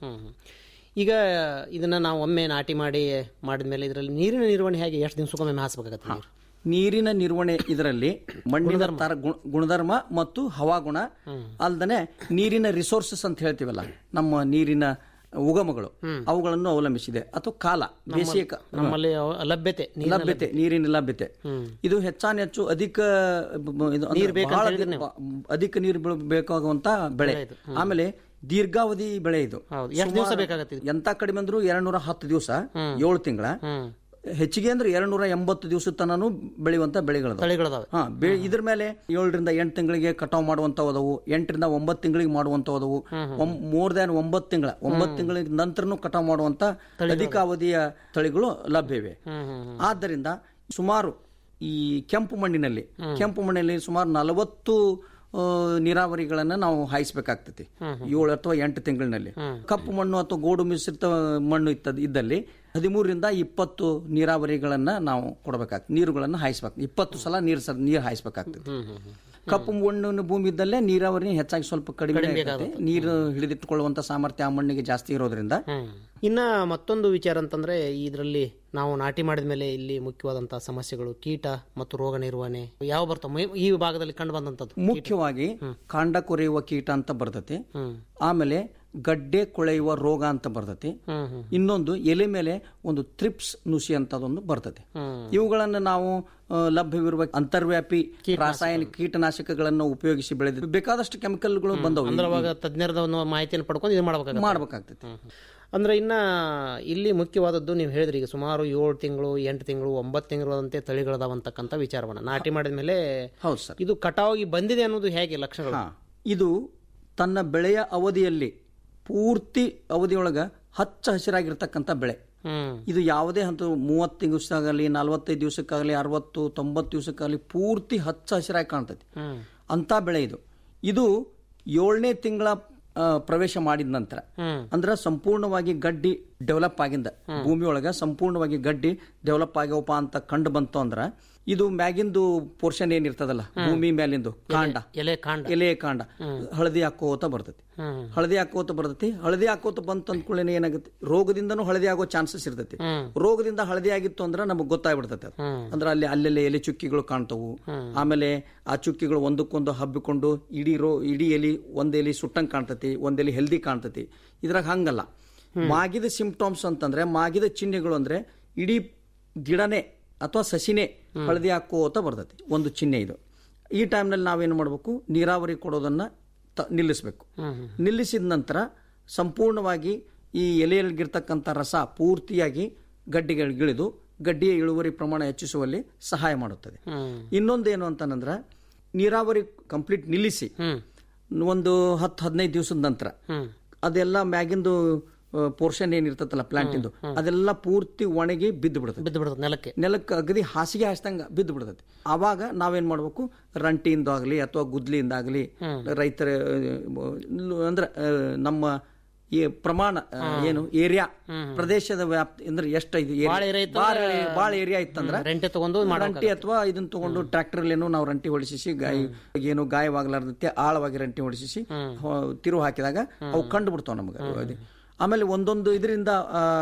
ಈಗ ಇದನ್ನ ನಾವು ಒಮ್ಮೆ ನಾಟಿ ಮಾಡಿ ಮಾಡಿದ್ಮೇಲೆ ಇದರಲ್ಲಿ ನೀರಿನ ನಿರ್ವಹಣೆ ಹೇಗೆ ಎಷ್ಟು ದಿವಸಕ್ಕೊಮ್ಮೆ ಹಾಸ್ಬೇಕಾಗತ್ತೆ ನೀರು ನೀರಿನ ನಿರ್ವಹಣೆ ಇದರಲ್ಲಿ ಮಣ್ಣಿನ ತರ ಗುಣ- ಗುಣಧರ್ಮ ಮತ್ತು ಹವಾಗುಣ ಅಲ್ದನೆ ನೀರಿನ ರಿಸೋರ್ಸಸ್ ಅಂತ ಹೇಳ್ತೀವಲ್ಲ ನಮ್ಮ ನೀರಿನ ಉಗಮಗಳು ಅವುಗಳನ್ನು ಅವಲಂಬಿಸಿದೆ ಅಥವಾ ಕಾಲ ಬೇಸಿಗೆ ಕಾ- ನಮ್ಮಲ್ಲಿ ಅವ- ಲಭ್ಯತೆ ನೀರಿನ ಲಭ್ಯತೆ ನೀರಿನ ಲಭ್ಯತೆ ಇದು ಹೆಚ್ಚಾನ ಹೆಚ್ಚು ಅಧಿಕ ಬ- ಬ- ಇದು ಅಂದ್ರೆ ಬಹಳ ಬ- ಅಧಿಕ ನೀರು ಬೀಳ್- ಬೇಕಾಗುವಂತ ಬೆಳೆ ಆಮೇಲೆ ದೀರ್ಘಾವಧಿ ಬೆಳೆ ಇದು ಹೌದು. ಎಷ್ಟ್ ದಿವ್ಸ ಬೇಕಾಗತ್ತೆ ಇದು? ಎಂತ ಕಡಿಮೆ ಅಂದ್ರು ಎರಡ್ ನೂರ ಹತ್ತು ದಿವಸ ಏಳು ತಿಂಗಳ ಹೆಚ್ಚಿಗೆ ಅಂದ್ರೆ ಎರಡ್ ನೂರ ಎಂಬತ್ತು ದಿವಸ ತನನು ಬೆಳೆಯುವಂತ ಬೆಳೆಗಳು ತಳಿಗಳದಾವೆ ಹಾ ಬೆ- ಇದ್ರ ಮೇಲೆ ಏಳರಿಂದ ಎಂಟು ತಿಂಗಳಿಗೆ ಕಟಾವ್ ಮಾಡುವಂತ ಅದಾವು ಎಂಟರಿಂದ ಒಂಬತ್ತು ತಿಂಗಳಿಗೆ ಮಾಡುವಂತ ಅದಾವು ಮೋರ್ ದ್ಯಾನ್ ಒಂಬತ್ತು ತಿಂಗಳ ಒಂಬತ್ತು ತಿಂಗಳ ನಂತರನು ಕಟಾವ್ ಮಾಡುವಂತ ಅಧಿಕ ಅವಧಿಯ ತಳಿಗಳು ಲಭ್ಯ ಇವೆ ಆದ್ದರಿಂದ ಸುಮಾರು ಈ ಕೆಂಪು ಮಣ್ಣಿನಲ್ಲಿ ಕೆಂಪು ಮಣ್ಣಿನಲ್ಲಿ ಸುಮಾರು ನಲವತ್ತು ಆ, ನೀರಾವರಿಗಳನ್ನ ನಾವು ಹಾಯಿಸ್ಬೇಕಾಗ್ತೈತಿ ಏಳು ಅಥವಾ ಎಂಟು ತಿಂಗಳಿನಲ್ಲಿ ಕಪ್ಪು ಮಣ್ಣು ಅಥವಾ ಗೋಡು ಮಿಶ್ರಿತ ಮಣ್ಣು ಇತ್ತದ ಇದ್ದಲ್ಲಿ ಹದಿಮೂರರಿಂದ ಇಪ್ಪತ್ತು ನೀರಾವರಿಗಳನ್ನ ನಾವು ಕೊಡಬೇಕಾಗ್ತದೆ ನೀರುಗಳನ್ನ ಹಾಯಿಸ್ಬೇಕು ಇಪ್ಪತ್ತು ಸಲ ನೀರು ಸಲ ನೀರು ಹಾಯಿಸ್ಬೇಕಾಗ್ತದೆ ಕಪ್ಪು ಮಣ್ಣಿನ ಭೂಮಿ ಇದ್ದಲ್ಲೇ ನೀರಾವರಿ ಹೆಚ್ಚಾಗಿ ಸ್ವಲ್ಪ ಕಡಿಮೆ ಆಗತ್ತೆ. ನೀರು ಹಿಡಿದಿಟ್ಟುಕೊಳ್ಳುವಂತ ಸಾಮರ್ಥ್ಯ ಆ ಮಣ್ಣಿಗೆ ಜಾಸ್ತಿ ಇರೋದ್ರಿಂದ ಇನ್ನ ಮತ್ತೊಂದು ವಿಚಾರ ಅಂತಂದ್ರೆ ಇದರಲ್ಲಿ ನಾವು ನಾಟಿ ಮಾಡಿದ ಮೇಲೆ ಇಲ್ಲಿ ಮುಖ್ಯವಾದಂತಹ ಸಮಸ್ಯೆಗಳು ಕೀಟ ಮತ್ತು ರೋಗ ನಿರ್ವಹಣೆ ಯಾವ ಬರ್ತವೆ ಈ ಭಾಗದಲ್ಲಿ ಕಂಡು ಬಂದಂತದ್ದು ಮುಖ್ಯವಾಗಿ ಕಾಂಡ ಕೊರೆಯುವ ಕೀಟ ಅಂತ ಬರ್ತತಿ ಆಮೇಲೆ ಗಡ್ಡೆ ಕೊಳೆಯುವ ರೋಗ ಅಂತ ಬರ್ತತಿ ಇನ್ನೊಂದು ಎಲೆ ಮೇಲೆ ಒಂದು ಥ್ರಿಪ್ಸ್ ನುಸಿ ಅಂತದೊಂದು ಬರ್ತದೆ ಇವುಗಳನ್ನು ನಾವು ಆ, ಲಭ್ಯವಿರುವ ಅಂತರ್ವ್ಯಾಪಿ ರಾಸಾಯನಿಕ ಕೀಟನಾಶಕಗಳನ್ನು ಉಪಯೋಗಿಸಿ ಬೆಳೆದ ಬೇಕಾದಷ್ಟು ಕೆಮಿಕಲ್ಗಳು ಬಂದವು ಅಂದ್ರೆ ಅವಾಗ ತಜ್ಞರದ ಒಂದು ಮಾಹಿತಿಯನ್ನು ಪಡ್ಕೊಂಡು ಇದು ಮಾಡ್ಬೇಕಾಗುತ್ತೆ ಮಾಡ್ಬೇಕಾಗ್ತೈತಿ ಅಂದ್ರೆ ಇನ್ನ ಇಲ್ಲಿ ಮುಖ್ಯವಾದದ್ದು ನೀವು ಹೇಳಿದ್ರಿ ಈಗ ಸುಮಾರು ಏಳು ತಿಂಗಳು ಎಂಟು ತಿಂಗಳು ಒಂಬತ್ತು ತಿಂಗಳಂತೆ ತಳಿಗಳದಾವಂತಕ್ಕಂಥ ವಿಚಾರವನ್ನ ನಾಟಿ ಮಾಡಿದ ಮೇಲೆ ಹೌದು ಸರ್ ಇದು ಕಟಾವಾಗಿ ಬಂದಿದೆ ಅನ್ನೋದು ಹೇಗೆ ಲಕ್ಷಣಗಳು ಹಾ ಇದು ತನ್ನ ಬೆಳೆಯ ಅವಧಿಯಲ್ಲಿ ಪೂರ್ತಿ ಅವಧಿಯೊಳಗ ಹಚ್ಚ ಹಸಿರಾಗಿರ್ತಕ್ಕಂಥ ಬೆಳೆ ಹ್ಮ್ ಇದು ಯಾವುದೇ ಹಂತ ಮೂವತ್ತು ದಿವಸಕ್ಕಾಗಲಿ ನಲವತ್ತೈದು ದಿವಸಕ್ಕಾಗಲಿ ಅರವತ್ತು ತೊಂಬತ್ತು ದಿವಸಕ್ಕಾಗಲಿ ಪೂರ್ತಿ ಹಚ್ಚ ಹಸಿರಾಗಿ ಕಾಣ್ತೈತಿ ಅಂತ ಬೆಳೆ ಇದು ಇದು ಏಳನೇ ತಿಂಗಳ ಆ, ಪ್ರವೇಶ ಮಾಡಿದ ನಂತರ ಅಂದ್ರ ಸಂಪೂರ್ಣವಾಗಿ ಗಡ್ಡಿ ಡೆವಲಪ್ ಆಗಿಂದ ಭೂಮಿಯೊಳಗ ಸಂಪೂರ್ಣವಾಗಿ ಗಡ್ಡಿ ಡೆವಲಪ್ ಆಗ್ಯವಪ್ಪ ಅಂತ ಕಂಡು ಬಂತು ಅಂದ್ರ ಇದು ಮ್ಯಾಗಿಂದು ಪೋರ್ಷನ್ ಏನಿರ್ತದಲ್ಲ ಭೂಮಿ ಮ್ಯಾಲಿಂದು ಕಾಂಡ ಎಲೆ ಕಾಂಡ ಎಲೆ ಕಾಂಡ ಹಳದಿ ಹಾಕೋತ ಬರ್ತೈತಿ ಹಳದಿ ಹಾಕೋತ ಬರ್ತೈತಿ ಹಳದಿ ಹಾಕೋತ ಬಂತ ಅಂದ್ಕೊಳ್ಳೇನೆ ಏನಾಗುತ್ತೆ ರೋಗದಿಂದನೂ ಹಳದಿ ಆಗೋ ಚಾನ್ಸಸ್ ಇರ್ತೈತಿ ರೋಗದಿಂದ ಹಳದಿ ಆಗಿತ್ತು ಅಂದ್ರೆ ನಮಗೆ ಗೊತ್ತಾಗ್ಬಿಡ್ತೈತಿ ಅದು ಅಂದ್ರೆ ಅಲ್ಲಿ ಅಲ್ಲೆಲ್ಲ ಎಲೆ ಚುಕ್ಕಿಗಳು ಕಾಣ್ತವು ಆಮೇಲೆ ಆ ಚುಕ್ಕಿಗಳು ಒಂದಕ್ಕೊಂದು ಹಬ್ಬಿಕೊಂಡು ಇಡೀ ರೋ ಇಡೀ ಎಲಿ ಒಂದ್ ಎಲಿ ಸುಟ್ಟಂಗ್ ಕಾಣ್ತೈತಿ ಒಂದ್ ಎಲಿ ಹೆಲ್ದಿ ಕಾಣ್ತೈತಿ ಇದ್ರಾಗ ಹಂಗಲ್ಲ ಮಾಗಿದ ಸಿಂಪ್ಟಮ್ಸ್ ಅಂತಂದ್ರೆ ಮಾಗಿದ ಚಿಹ್ನೆಗಳು ಅಂದ್ರೆ ಇಡೀ ಗಿಡನೇ ಅಥವಾ ಸಸಿನೇ ಹಳದಿ ಹಾಕೋತ ಬರ್ತೈತಿ ಒಂದು ಚಿಹ್ನೆ ಇದು ಈ ಟೈಮ್ನಲ್ಲಿ ನಾವೇನು ಮಾಡಬೇಕು ನೀರಾವರಿ ಕೊಡೋದನ್ನ ತ- ನಿಲ್ಲಿಸಬೇಕು ನಿಲ್ಲಿಸಿದ ನಂತರ ಸಂಪೂರ್ಣವಾಗಿ ಈ ಎಲೆಯಲ್ಲಿರ್ತಕ್ಕಂಥ ರಸ ಪೂರ್ತಿಯಾಗಿ ಗಡ್ಡಿಗಳಿಗಿಳಿದು ಗಡ್ಡಿಯ ಇಳುವರಿ ಪ್ರಮಾಣ ಹೆಚ್ಚಿಸುವಲ್ಲಿ ಸಹಾಯ ಮಾಡುತ್ತದೆ ಇನ್ನೊಂದೇನು ಅಂತಂದ್ರೆ ನೀರಾವರಿ ಕಂಪ್ಲೀಟ್ ನಿಲ್ಲಿಸಿ ಒಂದು ಹತ್ತು ಹದಿನೈದು ದಿವಸದ ನಂತರ ಅದೆಲ್ಲ ಮ್ಯಾಗಿಂದು ಪೋರ್ಷನ್ ಏನಿರ್ತತಲ್ಲ ಪ್ಲಾಂಟ್ ಇಂದು ಅದೆಲ್ಲ ಪೂರ್ತಿ ಒಣಗಿ ಬಿದ್ದು ಬಿಡುತ್ತೆ ಬಿದ್ದು ಬಿಡುತ್ತೆ ನೆಲಕ್ಕೆ ನೆಲಕ್ಕೆ ಅಗದಿ ಹಾಸಿಗೆ ಹಾಸ್ದಂಗ ಬಿದ್ದು ಬಿಡ್ತೈತಿ ಆವಾಗ ನಾವೇನ್ ಮಾಡ್ಬೇಕು ರಂಟಿಯಿಂದ ಆಗಲಿ ಅಥವಾ ಗುದ್ಲಿಯಿಂದ ಆಗಲಿ ರೈತರ ಆ, ಅಂದ್ರೆ ಆ, ನಮ್ಮ ಈ ಪ್ರಮಾಣ ಆ, ಏನು ಏರಿಯಾ ಪ್ರದೇಶದ ವ್ಯಾಪ್ತಿ ಅಂದ್ರೆ ಎಷ್ಟು ಇದು area? ಬಾಳ area ಇತ್ತಂದ್ರೆ- ಬಾಳ area- ಬಾಳ ಏರಿಯಾ ಇತ್ತಂದ್ರ ರೆಂಟೆ ತಗೊಂಡು ರಂಟಿ ಅಥವಾ ಇದನ್ನ ತಗೊಂಡು ಟ್ರ್ಯಾಕ್ಟರ್ ಏನೋ ನಾವು ರಂಟಿ ಹೊಡಿಸಿ ಗಾಯ ಏನು ಗಾಯವಾಗ್ಲಾರ್ದಂತೆ ಆಳವಾಗಿ ರಂಟಿ ಹೊಡಿಸಿ ತಿರು ಹಾಕಿದಾಗ ಅವು ಕಂಡು ಬಿಡ್ತಾವ ನಮಗೆ ಅದು. ಆಮೇಲೆ ಒಂದೊಂದು ಇದರಿಂದ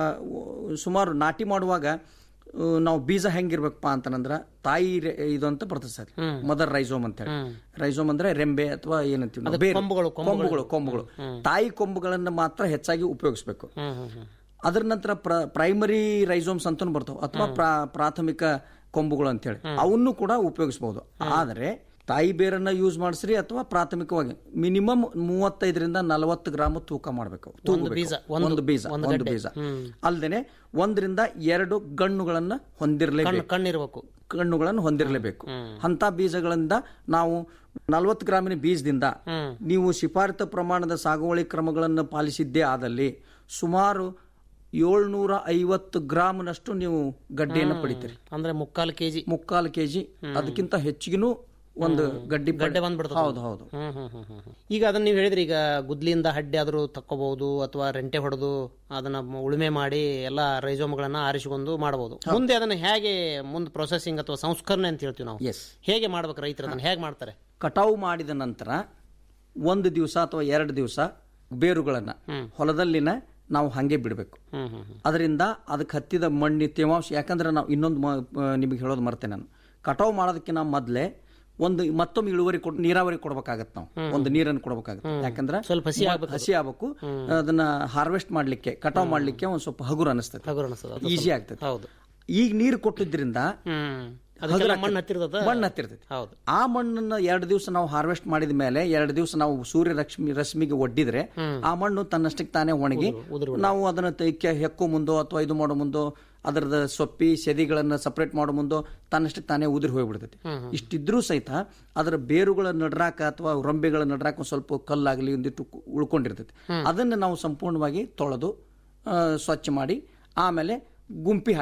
ಸುಮಾರು ನಾಟಿ ಮಾಡುವಾಗ ಆ, ನಾವು ಬೀಜ ಹೆಂಗಿರ್ಬೇಕಪ್ಪ ಅಂತಂದ್ರ ತಾಯಿ ರೆ- ಇದು ಅಂತ ಬರ್ತದೆ ಸರ್ ಮದರ್ ರೈಸೋಮ್ ಅಂತ ಹೇಳಿ ರೈಸೋಮ್ ಅಂದ್ರೆ ರೆಂಬೆ ಅಥವಾ ಏನಂತೀವಿ ನಾವು ಬೇರು. ಕೊಂಬುಗಳು, ಕೊಂಬುಗಳು ಕೊಂಬುಗಳು ತಾಯಿ ಕೊಂಬುಗಳನ್ನ ಮಾತ್ರ ಹೆಚ್ಚಾಗಿ ಉಪಯೋಗಿಸ್ಬೇಕು ಅದರ ನಂತರ ಪ್ರೈಮರಿ ರೈಸೋಮ್ಸ್ ಅಂತ ಬರ್ತಾವ ಅಥವಾ ಪ್ರಾ- ಪ್ರಾಥಮಿಕ ಕೊಂಬುಗಳು ಅಂತೇಳಿ ಅವನ್ನು ಕೂಡ ಉಪಯೋಗಿಸಬಹುದು ಆದರೆ ತಾಯಿ ಬೇರನ್ನ ಯೂಸ್ ಮಾಡಿಸ್ರಿ ಅಥವಾ ಪ್ರಾಥಮಿಕವಾಗಿ ಮಿನಿಮಮ್ ಮೂವತ್ತೈದರಿಂದ ನಲವತ್ತು ಗ್ರಾಮ್ ತೂಕ ಮಾಡಬೇಕು ಬೀಜ, ಒಂದು ಬೀಜ ಒಂದು ಬೀಜ ಅಲ್ಲದೆ ಒಂದರಿಂದ ಎರಡು ಗಣ್ಣುಗಳನ್ನ ಹೊಂದಿರಲೇಬೇಕು ಕಣ್ಣಿರ್ಬೇಕು ಕಣ್ಣುಗಳನ್ನು ಹೊಂದಿರಲೇಬೇಕು ಅಂತ ಬೀಜಗಳಿಂದ ನಾವು ನಲವತ್ತು ಗ್ರಾಮಿನ ಬೀಜದಿಂದ ನೀವು ಶಿಫಾರತ ಪ್ರಮಾಣದ ಸಾಗುವಳಿ ಕ್ರಮಗಳನ್ನು ಪಾಲಿಸಿದ್ದೇ ಆದಲ್ಲಿ ಸುಮಾರು ಏಳ್ನೂರ ಐವತ್ತು ಗ್ರಾಮ್ನಷ್ಟು ನೀವು ಗಡ್ಡೆಯನ್ನು ಪಡಿತೀರಿ ಅಂದ್ರೆ ಮುಕ್ಕಾಲು ಕೆಜಿ ಮುಕ್ಕಾಲು ಕೆಜಿ ಅದಕ್ಕಿಂತ ಹೆಚ್ಚಿಗೆನೂ ಒಂದು ಗಡ್ಡಿ ಪಡ್- ಗಡ್ಡೆ ಬಂದ್ಬಿಡ್ತದೆ ಹೌದು ಹೌದು ಹ್ಮ್ ಹ್ಮ್ ಹ್ಮ್ ಹ್ಮ್ ಹ್ಮ್. ಈಗ ಅದನ್ನ ನೀವು ಹೇಳಿದ್ರಿ ಈಗ ಗುದ್ಲಿಯಿಂದ ಹಡ್ಡೆ ಆದ್ರೂ ತಕ್ಕೋಬಹುದು ಅಥವಾ ರೆಂಟೆ ಹೊಡೆದು ಅದನ್ನ ಮ- ಉಳುಮೆ ಮಾಡಿ ಎಲ್ಲ ರೈಸೋಮ್ಗಳನ್ನ ಆರಿಸಿಕೊಂಡು ಮಾಡಬಹುದು ಮುಂದೆ ಅದನ್ನ ಹೇಗೆ ಮುಂದೆ ಪ್ರೊಸೆಸಿಂಗ್ ಅಥವಾ ಸಂಸ್ಕರಣೆ ಅಂತ ಹೇಳ್ತೀವಿ ನಾವು ಎಸ್ ಹೇಗೆ ಮಾಡ್ಬೇಕು ರೈತರು ಅದನ್ನ ಹೇಗೆ ಮಾಡ್ತಾರೆ ಕಟಾವು ಮಾಡಿದ ನಂತರ ಒಂದು ದಿವಸ ಅಥವಾ ಎರಡು ದಿವಸ ಬೇರುಗಳನ್ನ ಹೊಲದಲ್ಲಿನ ನಾವು ಹಂಗೆ ಬಿಡಬೇಕು ಹ್ಮ್ ಹ್ಮ್ ಹ್ಮ್. ಅದರಿಂದ ಅದಕ್ಕೆ ಹತ್ತಿದ ಮಣ್ಣಿ ತೇವಾಂಶ ಯಾಕಂದ್ರೆ ನಾವು ಇನ್ನೊಂದು ಮ- ಆ, ನಿಮಗೆ ಹೇಳೋದು ಮರ್ತೆ ನಾನು ಕಟಾವು ಮಾಡೋದಕ್ಕಿಂತ ಮೊದಲೇ ಒಂದು ಮತ್ತೊಮ್ಮೆ ಇಳುವರಿ ಕೊಡ್ ನೀರಾವರಿ ಕೊಡ್ಬೇಕಾಗತ್ತೆ ನಾವು ಒಂದು ನೀರನ್ನು ಕೊಡ್ಬೇಕಾಗತ್ತೆ ಯಾಕಂದ್ರೆ ಸ್ವಲ್ಪ ಹಸಿ ಮ- ಹಸಿ ಆಗ್ಬೇಕು ಅದನ್ನ ಹಾರ್ವೆಸ್ಟ್ ಮಾಡ್ಲಿಕ್ಕೆ ಕಟಾವು ಮಾಡ್ಲಿಕ್ಕೆ ಒಂದ್ ಸ್ವಲ್ಪ ಹಗುರ ಅನಿಸ್ತದೆ ಹಗುರ ಅನಿಸ್ತದೆ ಅದು ಈಸಿ ಆಗ್ತದೆ ಹೌದು ಈಗ ನೀರು ಕೊಟ್ಟಿದ್ರಿಂದ ಹ್ಮ್ ಅದಕ್ಕೆಲ್ಲ ಮಣ್ಣು ಹತ್ತಿರ್ತದ ಮಣ್ಣು ಹತ್ತಿರ್ತೈತಿ ಹೌದು ಆ ಮಣ್ಣನ್ನ ಎರಡು ದಿವಸ ನಾವು ಹಾರ್ವೆಸ್ಟ್ ಮಾಡಿದ ಮೇಲೆ ಎರಡು ದಿವಸ ನಾವು ಸೂರ್ಯ ರಶ್ಮಿ ರಶ್ಮಿಗೆ ಒಡ್ಡಿದ್ರೆ ಆ ಮಣ್ಣು ತನ್ನಷ್ಟಕ್ಕೆ ತಾನೇ ಒಣಗಿ ನಾವು ಅದನ್ನ ತೈಕೆ ಹೆಕ್ಕೋ ಮುಂದೋ ಅಥವಾ ಇದು ಮಾಡೋ ಮುಂದೋ ಅದರದ ಸೊಪ್ಪಿ ಸೆದಿಗಳನ್ನ ಸಪರೇಟ್ ಮಾಡೋ ಮುಂದೋ ತನ್ನಷ್ಟಕ್ಕೆ ತಾನೇ ಉದುರಿ ಹೋಗ್ಬಿಡ್ತೈತಿ ಇಷ್ಟಿದ್ರೂ ಸಹಿತ ಅದರ ಬೇರುಗಳ ನಡ್ರಾಕ ಅಥವಾ ರೊಂಬೆಗಳ ನಡ್ರಾಕ ಒಂದ್ ಸ್ವಲ್ಪ ಕಲ್ಲಾಗಲಿ ಒಂದಿಟ್ಟು ಕು- ಉಳ್ಕೊಂಡಿರ್ತೈತಿ ಅದನ್ನ ನಾವು ಸಂಪೂರ್ಣವಾಗಿ ತೊಳೆದು ಆ, ಸ್ವಚ್ಛ ಮಾಡಿ ಆಮೇಲೆ ಗುಂಪಿ ಹಾಕಿ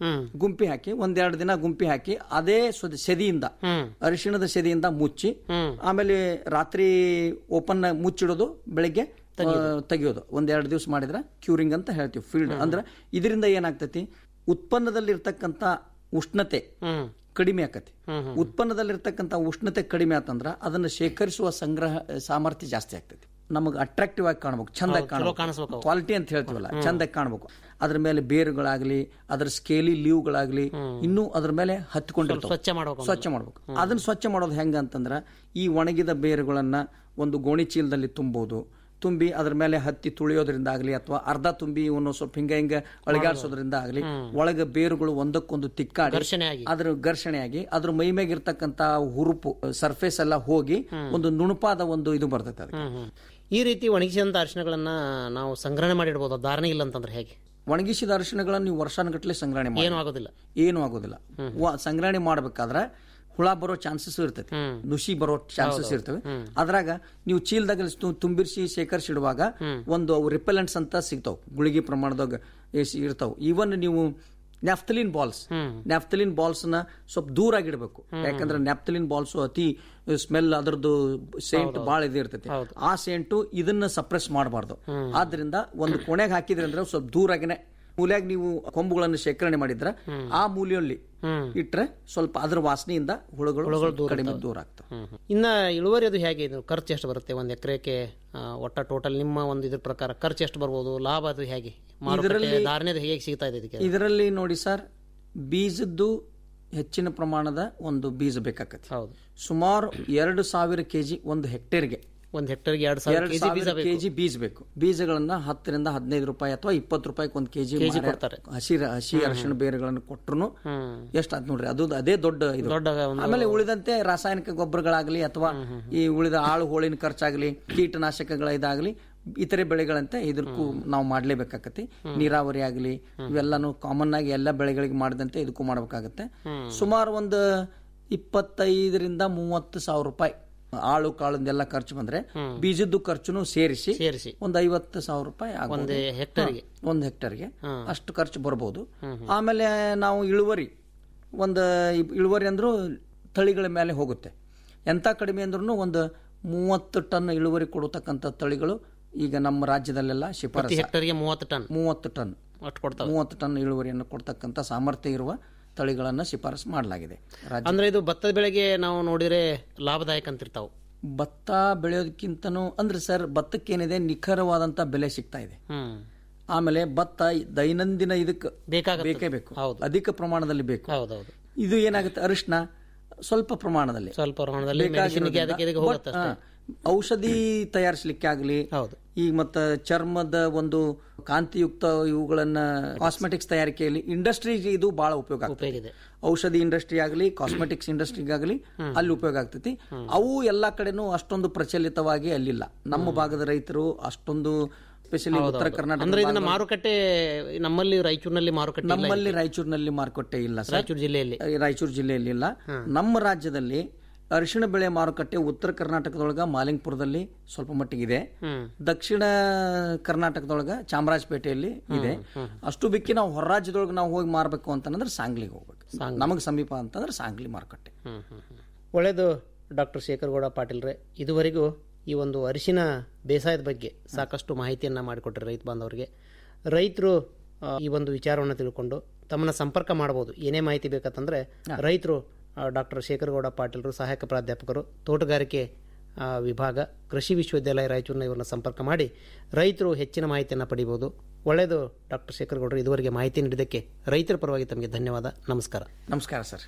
ಗುಂಪಿ ಹಾಕಿ ಒಂದೆರಡು ದಿನ ಗುಂಪಿ ಹಾಕಿ ಅದೇ ಸ್ವದ ಸೆದಿಯಿಂದ ಅರಿಶಿಣದ ಸೆದಿಯಿಂದ ಮುಚ್ಚಿ ಆಮೇಲೆ ರಾತ್ರಿ ಓಪನ್ ಮುಚ್ಚಿಡೋದು ಬೆಳಿಗ್ಗೆ ಆ, ತೆಗಿಯೋದು ಒಂದೆರಡು ದಿವಸ ಮಾಡಿದ್ರೆ ಕ್ಯೂರಿಂಗ್ ಅಂತ ಹೇಳ್ತೀವಿ ಫೀಲ್ಡ್ ಅಂದ್ರೆ ಇದರಿಂದ ಏನಾಗ್ತೈತಿ ಉತ್ಪನ್ನದಲ್ಲಿರ್ತಕ್ಕಂಥ ಉಷ್ಣತೆ ಕಡಿಮೆ ಆಕತಿ ಉತ್ಪನ್ನದಲ್ಲಿರ್ತಕ್ಕಂಥ ಉಷ್ಣತೆ ಕಡಿಮೆ ಆತಂದ್ರ ಅದನ್ನ ಶೇಖರಿಸುವ ಸಂಗ್ರಹ ಸಾಮರ್ಥ್ಯ ಜಾಸ್ತಿ ಆಗ್ತೈತಿ ನಮಗೆ ಅಟ್ರಾಕ್ಟಿವ್ ಆಗಿ ಕಾಣ್ಬೇಕು ಚಂದಾಗಿ ಕಾಣಬೇಕು ಕ್ವಾಲಿಟಿ ಅಂತ ಹೇಳ್ತೀವಲ್ಲ ಚಂದಾಗಿ ಕಾಣ್ಬೇಕು ಅದ್ರ ಮೇಲೆ ಬೇರುಗಳಾಗ್ಲಿ ಅದ್ರ ಸ್ಕೇಲಿ ಲೀವ್ಗಳಾಗ್ಲಿ ಇನ್ನೂ ಅದ್ರ ಮೇಲೆ ಹತ್ಕೊಂಡಿರ್ತಾವ ಸ್ವಚ್ಛ ಮಾಡ್ಬೇಕು ಸ್ವಚ್ಛ ಮಾಡ್ಬೇಕು ಅದನ್ನ ಸ್ವಚ್ಛ ಮಾಡೋದು ಹೆಂಗ ಅಂತಂದ್ರ ಈ ಒಣಗಿದ ಬೇರುಗಳನ್ನ ಒಂದು ಗೋಣಿ ಚೀಲದಲ್ಲಿ ತುಂಬೋದು ತುಂಬಿ ಅದ್ರ ಮೇಲೆ ಹತ್ತಿ ತುಳಿಯೋದ್ರಿಂದ ಆಗ್ಲಿ ಅಥವಾ ಅರ್ಧ ತುಂಬಿ ಇವನು ಸ್ವಲ್ಪ ಹಿಂಗ ಹಿಂಗ ಅಳಗಾಡ್ಸೋದ್ರಿಂದ ಆಗ್ಲಿ ಒಳಗ ಬೇರುಗಳು ಒಂದಕ್ಕೊಂದು ತಿಕ್ಕಾಡಿ ಘರ್ಷಣೆಯಾಗಿ. ಅದ್ರ ಘರ್ಷಣೆಯಾಗಿ ಅದ್ರ ಮೈ ಮೇಗಿರ್ತಕ್ಕಂತ ಹುರುಪು ಸರ್ಫೇಸ್ ಎಲ್ಲ ಹೋಗಿ ಒಂದು ನುಣುಪಾದ ಒಂದು ಇದು ಬರ್ತೈತೆ ಅದಕ್ಕೆ ಈ ರೀತಿ ಒಣಗಿಸಿದಂತ ಅರಿಶಿಣಗಳನ್ನ ನಾವು ಸಂಗ್ರಹಣೆ ಮಾಡಿಡ್ಬೋದು ಧಾರಣೆ ಇಲ್ಲ ಅಂತಂದ್ರೆ ಹೇಗೆ ಒಣಗಿಸಿದ ಅರಿಶಿಣಗಳನ್ನು ನೀವು ವರ್ಷಾನುಗಟ್ಲೆ ಸಂಗ್ರಹಣೆ ಮಾಡಿ ಏನು ಆಗೋದಿಲ್ಲ ಏನು ಆಗೋದಿಲ್ಲ ವ- ಸಂಗ್ರಹಣೆ ಮಾಡ್ಬೇಕಾದ್ರೆ ಹುಳ ಬರೋ ಚಾನ್ಸಸ್ ಇರ್ತೈತಿ ನುಸಿ ಬರೋ ಚಾನ್ಸಸ್ ಇರ್ತವೆ ಅದ್ರಾಗ ನೀವು ಚೀಲದಾಗ ತು- ತುಂಬಿರ್ಸಿ ಶೇಖರಿಸಿಡುವಾಗ ಒಂದು ರಿಪೆಲೆಂಟ್ಸ್ ಅಂತ ಸಿಗ್ತಾವ್ ಗುಳಿಗೆ ಪ್ರಮಾಣದಾಗ ಎಸ್- ಇರ್ತಾವ್ ಈವನ್ ನೀವು ನ್ಯಾಫ್ತಲಿನ್ ಬಾಲ್ಸ್ ನ್ಯಾಫ್ತಲಿನ್ ಬಾಲ್ಸ್ ನ ಸ್ವಲ್ಪ ದೂರ ಆಗಿಡ್ಬೇಕು ಯಾಕಂದ್ರೆ ನ್ಯಾಫ್ತಲಿನ್ ಬಾಲ್ಸ್ ಅತಿ ಸ್ಮೆಲ್ ಅದರದ್ದು ಸೇಂಟ್ ಬಾಳ ಇದು ಇರ್ತೈತಿ ಆ ಸೇಂಟು ಇದನ್ನ ಸಪ್ರೆಸ್ ಮಾಡಬಾರ್ದು ಆದ್ರಿಂದ ಒಂದು ಕೊನೆಗೆ ಹಾಕಿದ್ರಿ ಅಂದ್ರೆ ಸ್ವಲ್ಪ ದೂರಾಗಿನೇ ಮೂಲ್ಯಾಗ ನೀವು ಕೊಂಬುಗಳನ್ನು ಶೇಖರಣೆ ಮಾಡಿದ್ರ ಆ ಮೂಲೆಯಲ್ಲಿ ಇಟ್ರೆ ಸ್ವಲ್ಪ ಅದ್ರ ವಾಸನೆಯಿಂದ ಹುಳುಗಳು ಕಡಿಮೆ ದೂರ ಆಗ್ತವೆ ಇನ್ನ ಇಳುವರಿ ಅದು ಹೇಗೆ ಇದು ಖರ್ಚು ಎಷ್ಟು ಬರುತ್ತೆ ಒಂದು ಎಕರೆಗೆ ಒಟ್ಟ ಟೋಟಲ್ ನಿಮ್ಮ ಒಂದು ಇದ್ರ ಪ್ರಕಾರ ಖರ್ಚು ಎಷ್ಟು ಬರ್ಬೋದು ಲಾಭ ಅದು ಹೇಗೆ ಮಾರುಕಟ್ಟೆ ಧಾರಣೆ ಅದು ಹೇಗೆ ಸಿಗ್ತಾ ಇದೆ ಇದಕ್ಕೆ ಇದರಲ್ಲಿ ನೋಡಿ ಸರ್ ಬೀಜದ್ದು ಹೆಚ್ಚಿನ ಪ್ರಮಾಣದ ಒಂದು ಬೀಜ ಬೇಕಾಕತಿ ಹೌದು ಸುಮಾರು ಎರಡು ಸಾವಿರ ಕೆಜಿ ಒಂದು ಹೆಕ್ಟೇರ್ಗೆ ಒಂದು ಹೆಕ್ಟರ್ಗೆ ಎರಡು ಸಾವಿರ ಎರಡು ಕೆಜಿ ಬೀಜ ಸಾವಿರ ಬೇಕು ಕೆಜಿ ಬೀಜ ಬೇಕು ಬೀಜಗಳನ್ನ ಹತ್ತರಿಂದ ಹದಿನೈದು ರೂಪಾಯಿ ಅಥವಾ ಇಪ್ಪತ್ತು ರೂಪಾಯಿಗೆ ಒಂದು ಕೆಜಿ ಕೊಡ್ತಾರೆ. ಹಸಿ ಹಸಿ ಅರಿಶಿಣ ಬೇರುಗಳನ್ನು ಕೊಟ್ರು ಎಷ್ಟಾದ್ ನೋಡ್ರಿ ಅದು ಅದೇ ದೊಡ್ಡ ಇದು ದೊಡ್ಡ ಒಂದು- ಆಮೇಲೆ ಉಳಿದಂತೆ ರಾಸಾಯನಿಕ ಗೊಬ್ಬರಗಳಾಗಲಿ ಅಥವಾ ಈ ಉಳಿದ ಆಳು ಹೋಳಿನ ಖರ್ಚಾಗಲಿ ಕೀಟನಾಶಕಗಳ ಇದಾಗಲಿ ಇತರೆ ಬೆಳೆಗಳಂತೆ ಇದಕ್ಕೂ ನಾವು ಮಾಡ್ಲೇಬೇಕಾಗತ್ತೆ ನೀರಾವರಿ ಆಗಲಿ ಇವೆಲ್ಲಾನು ಕಾಮನ್ ಆಗಿ ಎಲ್ಲ ಬೆಳೆಗಳಿಗೆ ಮಾಡಿದಂತೆ ಇದಕ್ಕೂ ಮಾಡ್ಬೇಕಾಗತ್ತೆ ಸುಮಾರು ಒಂದು ಇಪ್ಪತ್ತೈದರಿಂದ ಮೂವತ್ತು ಸಾವಿರ ರೂಪಾಯಿ ಆಳು ಕಾಳಿಂದೆಲ್ಲ ಖರ್ಚು ಬಂದ್ರೆ ಬೀಜದ್ದು ಖರ್ಚುನು ಸೇರಿಸಿ ಸೇರಿಸಿ ಒಂದು ಐವತ್ತು ಸಾವಿರ ರೂಪಾಯಿ ಆಗ್ಬೋದು. ಒಂದು ಹೆಕ್ಟರ್ಗೆ ಹಾ, ಒಂದು ಹೆಕ್ಟರ್ಗೆ ಅಷ್ಟು ಖರ್ಚು ಬರ್ಬೋದು ಆಮೇಲೆ ನಾವು ಇಳುವರಿ ಒಂದು ಇ- ಇಳುವರಿ ಅಂದ್ರೂ ತಳಿಗಳ ಮೇಲೆ ಹೋಗುತ್ತೆ ಎಂತ ಕಡಿಮೆ ಅಂದ್ರೂ ಒಂದು ಮೂವತ್ತು ಟನ್ ಇಳುವರಿ ಕೊಡತಕ್ಕಂಥ ತಳಿಗಳು ಈಗ ನಮ್ಮ ರಾಜ್ಯದಲ್ಲೆಲ್ಲ ಪ್ರತಿ ಶಿಫಾರಸು ಹೆಕ್ಟರ್ಗೆ ಮೂವತ್ತು ಟನ್ ಮೂವತ್ತು ಟನ್ ಅಷ್ಟು ಕೊಡ್ತಾವೆ ಮೂವತ್ತು ಟನ್ ಇಳುವರಿಯನ್ನು ಕೊಡ್ತಕ್ಕಂಥ ಸಾಮರ್ಥ್ಯ ಇರುವ ತಳಿಗಳನ್ನು ಶಿಫಾರಸು ಮಾಡಲಾಗಿದೆ ರಾಜ್ಯ ಅಂದ್ರೆ ಇದು ಭತ್ತದ ಬೆಳೆಗೆ ನಾವು ನೋಡಿದ್ರೆ ಲಾಭದಾಯಕ ಅಂತಿರ್ತಾವು ಭತ್ತ ಬೆಳೆಯೋದಕ್ಕಿಂತನೂ ಅಂದ್ರೆ ಸರ್ ಭತ್ತಕ್ಕೇನಿದೆ ನಿಖರವಾದಂತ ಬೆಲೆ ಸಿಗ್ತಾ ಇದೆ ಹ್ಮ್ ಆಮೇಲೆ ಭತ್ತ ದೈನಂದಿನ ಇದಕ್ಕೆ ಬೇಕಾಗತ್ತೆ. ಬೇಕೇ ಬೇಕು ಹೌದು. ಅಧಿಕ ಪ್ರಮಾಣದಲ್ಲಿ ಬೇಕು ಹೌದೌದು ಇದು ಏನಾಗುತ್ತೆ ಅರಿಶಿನ ಸ್ವಲ್ಪ ಪ್ರಮಾಣದಲ್ಲಿ ಸ್ವಲ್ಪ ಪ್ರಮಾಣದಲ್ಲಿ ಮೆಡಿಸಿನ್ಗೆ ಅದಕ್ಕೆ ಇದಕ್ಕೆ ಹೋಗುತ್ತೆ ಬಟ್, ಆ, ಔಷಧಿ ತಯಾರಿಸಲಿಕ್ಕೆ ಆಗಲಿ ಹೌದು ಈಗ ಮತ್ತ ಚರ್ಮದ ಒಂದು ಕಾಂತಿಯುಕ್ತ ಇವುಗಳನ್ನ ಕಾಸ್ಮೆಟಿಕ್ಸ್ ತಯಾರಿಕೆಯಲ್ಲಿ ಇಂಡಸ್ಟ್ರಿಗೆ ಇದು ಬಹಳ ಉಪಯೋಗ ಆಗ್ತದೆ ಉಪಯೋಗ ಇದೆ ಔಷಧಿ ಇಂಡಸ್ಟ್ರಿ ಆಗಲಿ ಕಾಸ್ಮೆಟಿಕ್ಸ್ ಇಂಡಸ್ಟ್ರಿಗಾಗಲಿ ಅಲ್ಲಿ ಉಪಯೋಗ ಆಗ್ತೈತಿ ಅವು ಎಲ್ಲಾ ಕಡೆನೂ ಅಷ್ಟೊಂದು ಪ್ರಚಲಿತವಾಗಿ ಅಲ್ಲಿಲ್ಲ ನಮ್ಮ ಭಾಗದ ರೈತರು ಅಷ್ಟೊಂದು ಸ್ಪೆಷಲಿ ಉತ್ತರ ಕರ್ನಾಟಕ ಅಂದ್ರೆ ಇದನ್ನ ಮಾರುಕಟ್ಟೆ ನಮ್ಮಲ್ಲಿ ರಾಯಚೂರಿನಲ್ಲಿ ಮಾರುಕಟ್ಟೆ ಇಲ್ಲ. ನಮ್ಮಲ್ಲಿ ರಾಯಚೂರಿನಲ್ಲಿ ಮಾರುಕಟ್ಟೆ ಇಲ್ಲ ಸರ್ ರಾಯಚೂರು ಜಿಲ್ಲೆಯಲ್ಲಿ ರಾಯಚೂರು ಜಿಲ್ಲೆಯಲ್ಲಿ ಇಲ್ಲ ನಮ್ಮ ರಾಜ್ಯದಲ್ಲಿ ಅರಿಶಿಣ ಬೆಳೆ ಮಾರುಕಟ್ಟೆ ಉತ್ತರ ಕರ್ನಾಟಕದೊಳಗ ಮಾಲಿಂಗಪುರದಲ್ಲಿ ಸ್ವಲ್ಪ ಮಟ್ಟಿಗಿದೆ ಹ್ಮ್ ದಕ್ಷಿಣ ಕರ್ನಾಟಕದೊಳಗ ಚಾಮರಾಜಪೇಟೆಯಲ್ಲಿ ಇದೆ ಅಷ್ಟು ಬಿಕ್ಕಿ ನಾವು ಹೊರ ರಾಜ್ಯದೊಳಗೆ ನಾವು ಹೋಗಿ ಮಾರಬೇಕು ಅಂತಂದ್ರೆ ಸಾಂಗ್ಲಿಗೆ ಹೋಗ್ಬೇಕು ನಮಗೆ ಸಮೀಪ ಅಂತಂದ್ರೆ ಸಾಂಗ್ಲಿ ಮಾರುಕಟ್ಟೆ ಹ್ಮ್ ಹ್ಮ್ ಹ್ಮ್. ಒಳ್ಳೆಯದು ಡಾಕ್ಟರ್ ಶೇಖರಗೌಡ ಪಾಟೀಲ್ರೆ ಇದುವರೆಗೂ ಈ ಒಂದು ಅರಿಶಿನ ಬೇಸಾಯದ ಬಗ್ಗೆ ಸಾಕಷ್ಟು ಮಾಹಿತಿಯನ್ನು ಮಾಡಿಕೊಟ್ರೆ ರೈತ ಬಾಂಧವರಿಗೆ ರೈತರು ಆ, ಈ ಒಂದು ವಿಚಾರವನ್ನು ತಿಳ್ಕೊಂಡು ತಮ್ಮನ್ನ ಸಂಪರ್ಕ ಮಾಡಬಹುದು ಏನೇ ಮಾಹಿತಿ ಬೇಕಂತಂದ್ರೆ ರೈತರು ಡಾಕ್ಟರ್ ಶೇಖರಗೌಡ ಪಾಟೀಲ್ರು ಸಹಾಯಕ ಪ್ರಾಧ್ಯಾಪಕರು ತೋಟಗಾರಿಕೆ ಆ, ವಿಭಾಗ ಕೃಷಿ ವಿಶ್ವವಿದ್ಯಾಲಯ ರಾಯಚೂರಿನ ಇವರನ್ನ ಸಂಪರ್ಕ ಮಾಡಿ ರೈತರು ಹೆಚ್ಚಿನ ಮಾಹಿತಿಯನ್ನು ಪಡಿಬಹುದು ಒಳ್ಳೆಯದು ಡಾಕ್ಟರ್ ಶೇಖರಗೌಡರು ಇದುವರೆಗೆ ಮಾಹಿತಿ ನೀಡಿದ್ದಕ್ಕೆ ರೈತರ ಪರವಾಗಿ ತಮಗೆ ಧನ್ಯವಾದ ನಮಸ್ಕಾರ ನಮಸ್ಕಾರ ಸರ್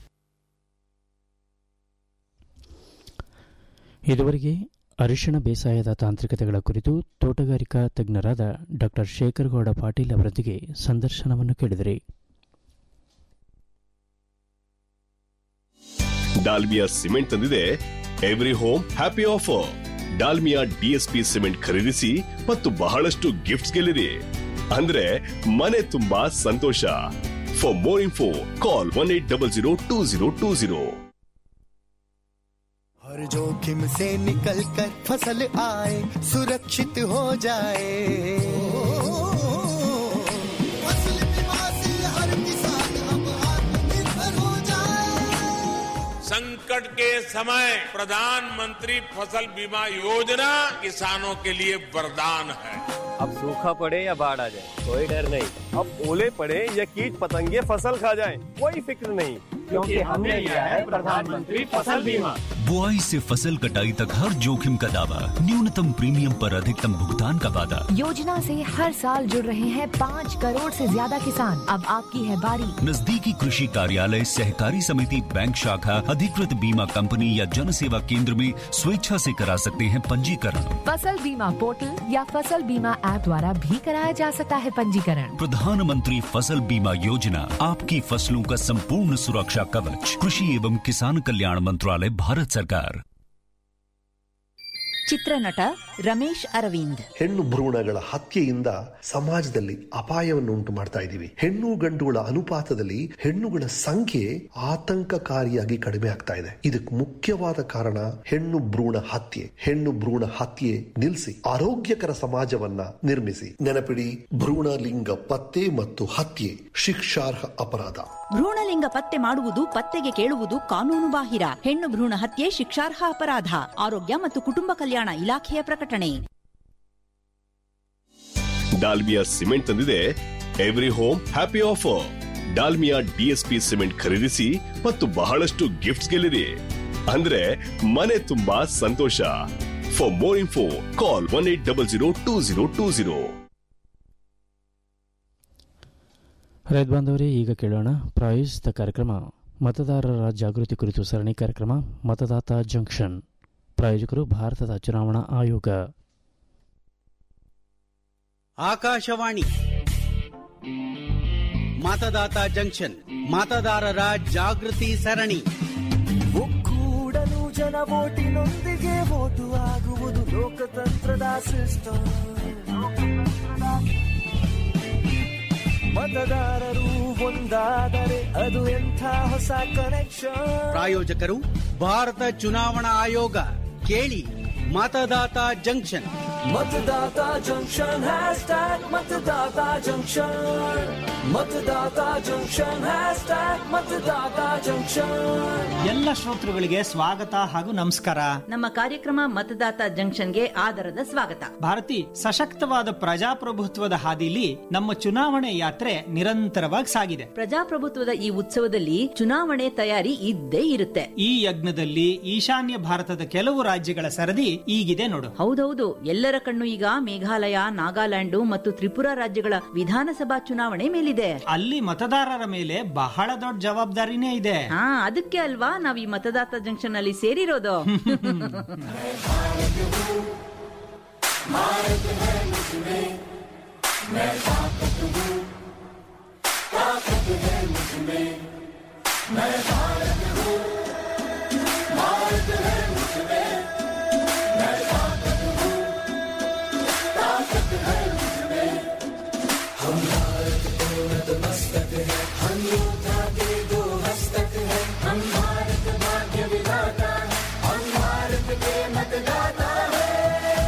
ಇದುವರೆಗೆ ಅರಿಶಿಣ ಬೇಸಾಯದ ತಾಂತ್ರಿಕತೆಗಳ ಕುರಿತು ತೋಟಗಾರಿಕಾ ತಜ್ಞರಾದ ಡಾಕ್ಟರ್ ಶೇಖರಗೌಡ ಪಾಟೀಲ್ ಅವರೊಂದಿಗೆ ಸಂದರ್ಶನವನ್ನು ಕೇಳಿದಿರಿ ಡಾಲ್ಮಿಯಾ ಸಿಮೆಂಟ್ ತಂದಿದೆ every home happy offer Dalmia DSP cement ಖರೀದಿಸಿ ಮತ್ತು ಬಹಳಷ್ಟು ಗಿಫ್ಟ್ಸ್ ಗೆಲ್ಲಿರಿ ಅಂದ್ರೆ ಮನೆ ತುಂಬಾ ಸಂತೋಷ for more info call one eight double zero two zero two zero हर जोखिम से निकल कर फसल आए सुरक्षित हो जाए फसल बीमा से हर किसान संकट के समय प्रधानमंत्री फसल बीमा योजना किसानों के लिए वरदान है अब सूखा पड़े या बाढ़ आ जाए कोई डर नहीं अब ओले पड़े या कीट पतंगे फसल खा जाए कोई फिक्र नहीं क्योंकि हमने लिया है प्रधानमंत्री फसल बीमा बुआई से फसल कटाई तक हर जोखिम का दावा न्यूनतम प्रीमियम पर अधिकतम भुगतान का वादा योजना से हर साल जुड़ रहे हैं पाँच करोड़ से ज्यादा किसान अब आपकी है बारी नजदीकी कृषि कार्यालय सहकारी समिति बैंक शाखा अधिकृत बीमा कंपनी या जन सेवा केंद्र में स्वेच्छा से करा सकते हैं पंजीकरण फसल बीमा पोर्टल या फसल बीमा ऐप द्वारा भी कराया जा सकता है पंजीकरण प्रधानमंत्री फसल बीमा योजना आपकी फसलों का संपूर्ण सुरक्षा कवच कृषि एवं किसान कल्याण मंत्रालय भारत सरकार ಚಿತ್ರನಟ ರಮೇಶ್ ಅರವಿಂದ್ ಹೆಣ್ಣು ಭ್ರೂಣಗಳ ಹತ್ಯೆಯಿಂದ ಸಮಾಜದಲ್ಲಿ ಅಪಾಯವನ್ನು ಉಂಟು ಮಾಡ್ತಾ ಇದ್ದೀವಿ ಹೆಣ್ಣು ಗಂಡುಗಳ ಅನುಪಾತದಲ್ಲಿ ಹೆಣ್ಣುಗಳ ಸಂಖ್ಯೆ ಆತಂಕಕಾರಿಯಾಗಿ ಕಡಿಮೆ ಆಗ್ತಾ ಇದೆ ಇದಕ್ಕೆ ಮುಖ್ಯವಾದ ಕಾರಣ ಹೆಣ್ಣು ಭ್ರೂಣ ಹತ್ಯೆ ಹೆಣ್ಣು ಭ್ರೂಣ ಹತ್ಯೆ ನಿಲ್ಲಿಸಿ ಆರೋಗ್ಯಕರ ಸಮಾಜವನ್ನ ನಿರ್ಮಿಸಿ ನೆನಪಿಡಿ ಭ್ರೂಣ ಲಿಂಗ ಪತ್ತೆ ಮತ್ತು ಹತ್ಯೆ ಶಿಕ್ಷಾರ್ಹ ಅಪರಾಧ ಭ್ರೂಣಲಿಂಗ ಪತ್ತೆ ಮಾಡುವುದು ಪತ್ತೆಗೆ ಕೇಳುವುದು ಕಾನೂನು ಬಾಹಿರ ಹೆಣ್ಣು ಭ್ರೂಣ ಹತ್ಯೆ ಶಿಕ್ಷಾರ್ಹ ಅಪರಾಧ ಆರೋಗ್ಯ ಮತ್ತು ಕುಟುಂಬ ಕಲ್ಯಾಣ ಇಲಾಖೆಯ ಪ್ರಕಟಣೆ ಡಾಲ್ಮಿಯಾ ಸಿಮೆಂಟ್ ತಂದಿದೆ every home happy offer Dalmia DSP cement ಖರೀದಿಸಿ ಮತ್ತು ಬಹಳಷ್ಟು ಗಿಫ್ಟ್ಸ್ ಗೆಲ್ಲಿರಿ ಅಂದ್ರೆ ಮನೆ ತುಂಬಾ ಸಂತೋಷ for more info call one eight double zero two zero two zero ರೈತ ಬಾಂಧವರೇ ಈಗ ಕೇಳೋಣ ಪ್ರಾಯೋಜಿತ ಕಾರ್ಯಕ್ರಮ ಮತದಾರರ ಜಾಗೃತಿ ಕುರಿತು ಸರಣಿ ಕಾರ್ಯಕ್ರಮ ಮತದಾತ ಜಂಕ್ಷನ್ ಪ್ರಾಯೋಜಕರು ಭಾರತದ ಚುನಾವಣಾ ಆಯೋಗ ಆಕಾಶವಾಣಿ ಮತದಾತ ಜಂಕ್ಷನ್ ಮತದಾರರ ಜಾಗೃತಿ ಸರಣಿ ಒಕ್ಕೂಡಲು ಜನ ಓಟಿನೊಂದಿಗೆ ಓಟು ಆಗುವುದು ಲೋಕತಂತ್ರದ ಸಿಸ್ಟಮ್ ಮತದಾರರು ಒಂದಾದರೆ ಅದು ಎಂಥ ಹೊಸ ಕನೆಕ್ಷನ್ ಪ್ರಾಯೋಜಕರು ಭಾರತ ಚುನಾವಣಾ ಆಯೋಗ ಕೇಳಿ ಮತದಾತ ಜಂಕ್ಷನ್ मतदाता जंक्शन हैशटैग मतदाता जंक्शन मतदाता जंक्शन हैशटैग मतदाता जंक्शन ಎಲ್ಲ ಶ್ರೋತೃಗಳಿಗೆ ಸ್ವಾಗತ ಹಾಗೂ ನಮಸ್ಕಾರ ನಮ್ಮ ಕಾರ್ಯಕ್ರಮ ಮತದಾತ ಜಂಕ್ಷನ್ಗೆ ಆದರದ ಸ್ವಾಗತ ಭಾರತಿ ಸಶಕ್ತವಾದ ಪ್ರಜಾಪ್ರಭುತ್ವದ ಹಾದಿಲಿ ನಮ್ಮ ಚುನಾವಣೆ ಯಾತ್ರೆ ನಿರಂತರವಾಗಿ ಸಾಗಿದೆ ಪ್ರಜಾಪ್ರಭುತ್ವದ ಈ ಉತ್ಸವದಲ್ಲಿ ಚುನಾವಣೆ ತಯಾರಿ ಇದ್ದೇ ಇರುತ್ತೆ ಈ ಯಜ್ಞದಲ್ಲಿ ಈಶಾನ್ಯ ಭಾರತದ ಕೆಲವು ರಾಜ್ಯಗಳ ಸರದಿ ಈಗಿದೆ ನೋಡು ಹೌದೌದು ಎಲ್ಲರ ಕಣ್ಣು ಈಗ ಮೇಘಾಲಯ ನಾಗಾಲ್ಯಾಂಡ್ ಮತ್ತು ತ್ರಿಪುರಾ ರಾಜ್ಯಗಳ ವಿಧಾನಸಭಾ ಚುನಾವಣೆ ಮೇಲಿದೆ ಅಲ್ಲಿ ಮತದಾರರ ಮೇಲೆ ಬಹಳ ದೊಡ್ಡ ಜವಾಬ್ದಾರಿನೇ ಇದೆ ಹಾ ಅದಕ್ಕೆ ಅಲ್ವಾ ನಾವ್ ಈ ಮತದಾತ ಜಂಕ್ಷನ್ ಅಲ್ಲಿ ಸೇರಿರೋದು हम भारत को नतमस्तक है हम योद्धा के दो हस्तक है हम भारत भाग्य विधाता है हम भारत के मतदाता है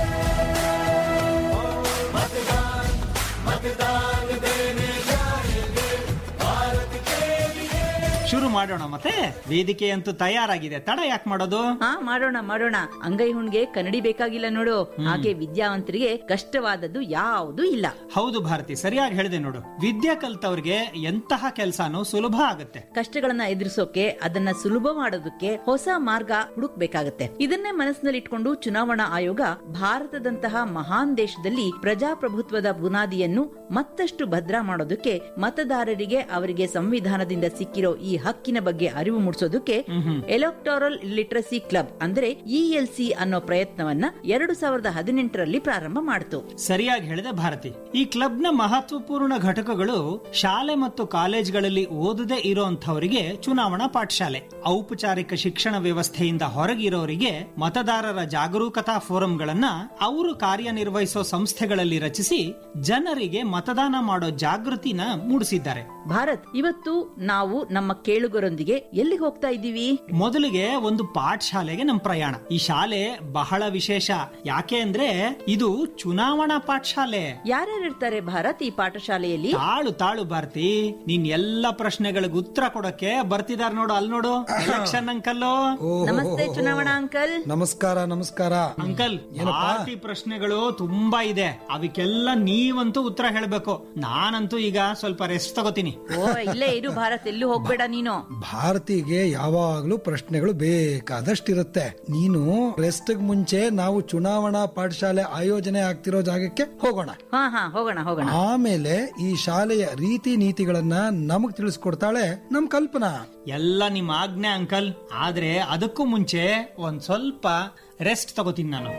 मतदान मतदान देने जाएंगे भारत के लिए ಶುರು ಮಾಡೋಣ ಮತ್ತೆ ವೇದಿಕೆ ಅಂತೂ ತಯಾರಾಗಿದೆ ತಡ ಯಾಕೆ ಮಾಡೋದು ಹಾ ಮಾಡೋಣ ಮಾಡೋಣ ಅಂಗೈ ಹುಣ್ಗೆ ಕನ್ನಡಿ ಬೇಕಾಗಿಲ್ಲ ನೋಡು ಹಾಗೆ ವಿದ್ಯಾವಂತರಿಗೆ ಕಷ್ಟವಾದದ್ದು ಯಾವುದೂ ಇಲ್ಲ ಹೌದು ಭಾರತಿ ಸರಿಯಾಗಿ ಹೇಳಿದೆ ನೋಡು ವಿದ್ಯೆ ಕಲ್ತವ್ರಿಗೆ ಎಂತಹ ಕೆಲಸನೂ ಸುಲಭ ಆಗುತ್ತೆ ಕಷ್ಟಗಳನ್ನ ಎದುರಿಸೋಕೆ ಅದನ್ನ ಸುಲಭ ಮಾಡೋದಕ್ಕೆ ಹೊಸ ಮಾರ್ಗ ಹುಡುಕ್ಬೇಕಾಗತ್ತೆ ಇದನ್ನೇ ಮನಸ್ಸಿನಲ್ಲಿ ಇಟ್ಕೊಂಡು ಚುನಾವಣಾ ಆಯೋಗ ಭಾರತದಂತಹ ಮಹಾನ್ ದೇಶದಲ್ಲಿ ಪ್ರಜಾಪ್ರಭುತ್ವದ ಬುನಾದಿಯನ್ನು ಮತ್ತಷ್ಟು ಭದ್ರ ಮಾಡೋದಕ್ಕೆ ಮತದಾರರಿಗೆ ಅವರಿಗೆ ಸಂವಿಧಾನದಿಂದ ಸಿಕ್ಕಿರೋ ಈ ಹಕ್ಕಿನ ಬಗ್ಗೆ ಅರಿವು ಮೂಡಿಸೋದಕ್ಕೆ ಎಲೆಕ್ಟೋರಲ್ ಲಿಟ್ರಸಿ ಕ್ಲಬ್ ಅಂದ್ರೆ ಇಎಲ್ಸಿ ಅನ್ನೋ ಪ್ರಯತ್ನವನ್ನ ಎರಡು ಸಾವಿರದ ಹದಿನೆಂಟರಲ್ಲಿ ಪ್ರಾರಂಭ ಮಾಡಿತು ಸರಿಯಾಗಿ ಹೇಳಿದೆ ಭಾರತಿ ಈ ಕ್ಲಬ್ನ ಮಹತ್ವಪೂರ್ಣ ಘಟಕಗಳು ಶಾಲೆ ಮತ್ತು ಕಾಲೇಜ್ಗಳಲ್ಲಿ ಓದದೇ ಇರೋಂಥವರಿಗೆ ಚುನಾವಣಾ ಪಾಠಶಾಲೆ ಔಪಚಾರಿಕ ಶಿಕ್ಷಣ ವ್ಯವಸ್ಥೆಯಿಂದ ಹೊರಗಿರೋರಿಗೆ ಮತದಾರರ ಜಾಗರೂಕತಾ ಫೋರಂಗಳನ್ನ ಅವರು ಕಾರ್ಯನಿರ್ವಹಿಸೋ ಸಂಸ್ಥೆಗಳಲ್ಲಿ ರಚಿಸಿ ಜನರಿಗೆ ಮತದಾನ ಮಾಡೋ ಜಾಗೃತಿನ ಮೂಡಿಸಿದ್ದಾರೆ ಭಾರತ್ ಇವತ್ತು ನಾವು ನಮ್ಮ ಕೇಳುಗ ಕೇಳುಗರೊಂದಿಗೆ ಎಲ್ಲಿಗೆ ಹೋಗ್ತಾ ಇದ್ದೀವಿ ಮೊದಲಿಗೆ ಒಂದು ಪಾಠಶಾಲೆಗೆ ನಮ್ ಪ್ರಯಾಣ ಈ ಶಾಲೆ ಬಹಳ ವಿಶೇಷ ಯಾಕೆ ಅಂದ್ರೆ ಇದು ಚುನಾವಣಾ ಪಾಠಶಾಲೆ ಯಾರ್ಯಾರು ಇರ್ತಾರೆ ಭಾರತ್ ಈ ಪಾಠಶಾಲೆಯಲ್ಲಿ ತಾಳು ತಾಳು ಭಾರತಿ ನೀನ್ ಎಲ್ಲ ಪ್ರಶ್ನೆಗಳಿಗೆ ಉತ್ತರ ಕೊಡಕ್ಕೆ ಬರ್ತಿದಾರ ನೋಡು ಅಲ್ಲಿ ನೋಡು ಎಲೆಕ್ಷನ್ ಅಂಕಲ್ಲು ನಮಸ್ತೆ ಚುನಾವಣಾ ಅಂಕಲ್ ನಮಸ್ಕಾರ ನಮಸ್ಕಾರ ಅಂಕಲ್ ಪಾರ್ಟಿ ಪ್ರಶ್ನೆಗಳು ತುಂಬಾ ಇದೆ ಅವಕ್ಕೆಲ್ಲ ನೀವಂತೂ ಉತ್ತರ ಹೇಳ್ಬೇಕು ನಾನಂತೂ ಈಗ ಸ್ವಲ್ಪ ರೆಸ್ಟ್ ತಗೋತೀನಿ ಓ ಇಲ್ಲೇ ಇರು ಭಾರತ್ ಎಲ್ಲೂ ಹೋಗ್ಬೇಡ ನೀನು ಭಾರತಿಗೆ ಯಾವಾಗ್ಲೂ ಪ್ರಶ್ನೆಗಳು ಬೇಕಾದಷ್ಟಿರುತ್ತೆ ನೀನು ರೆಸ್ಟ್ ಮುಂಚೆ ನಾವು ಚುನಾವಣಾ ಪಾಠಶಾಲೆ ಆಯೋಜನೆ ಆಗ್ತಿರೋ ಜಾಗಕ್ಕೆ ಹೋಗೋಣ ಹಾ ಹಾ ಹೋಗೋಣ ಹೋಗೋಣ ಆಮೇಲೆ ಈ ಶಾಲೆಯ ರೀತಿ ನೀತಿಗಳನ್ನ ನಮಗ್ ತಿಳಿಸ್ಕೊಡ್ತಾಳೆ ನಮ್ ಕಲ್ಪನಾ ಎಲ್ಲ ನಿಮ್ಮ ಆಜ್ಞೆ ಅಂಕಲ್ ಆದ್ರೆ ಅದಕ್ಕೂ ಮುಂಚೆ ಒಂದ್ ಸ್ವಲ್ಪ ರೆಸ್ಟ್ ತಗೋತೀನಿ ನಾನು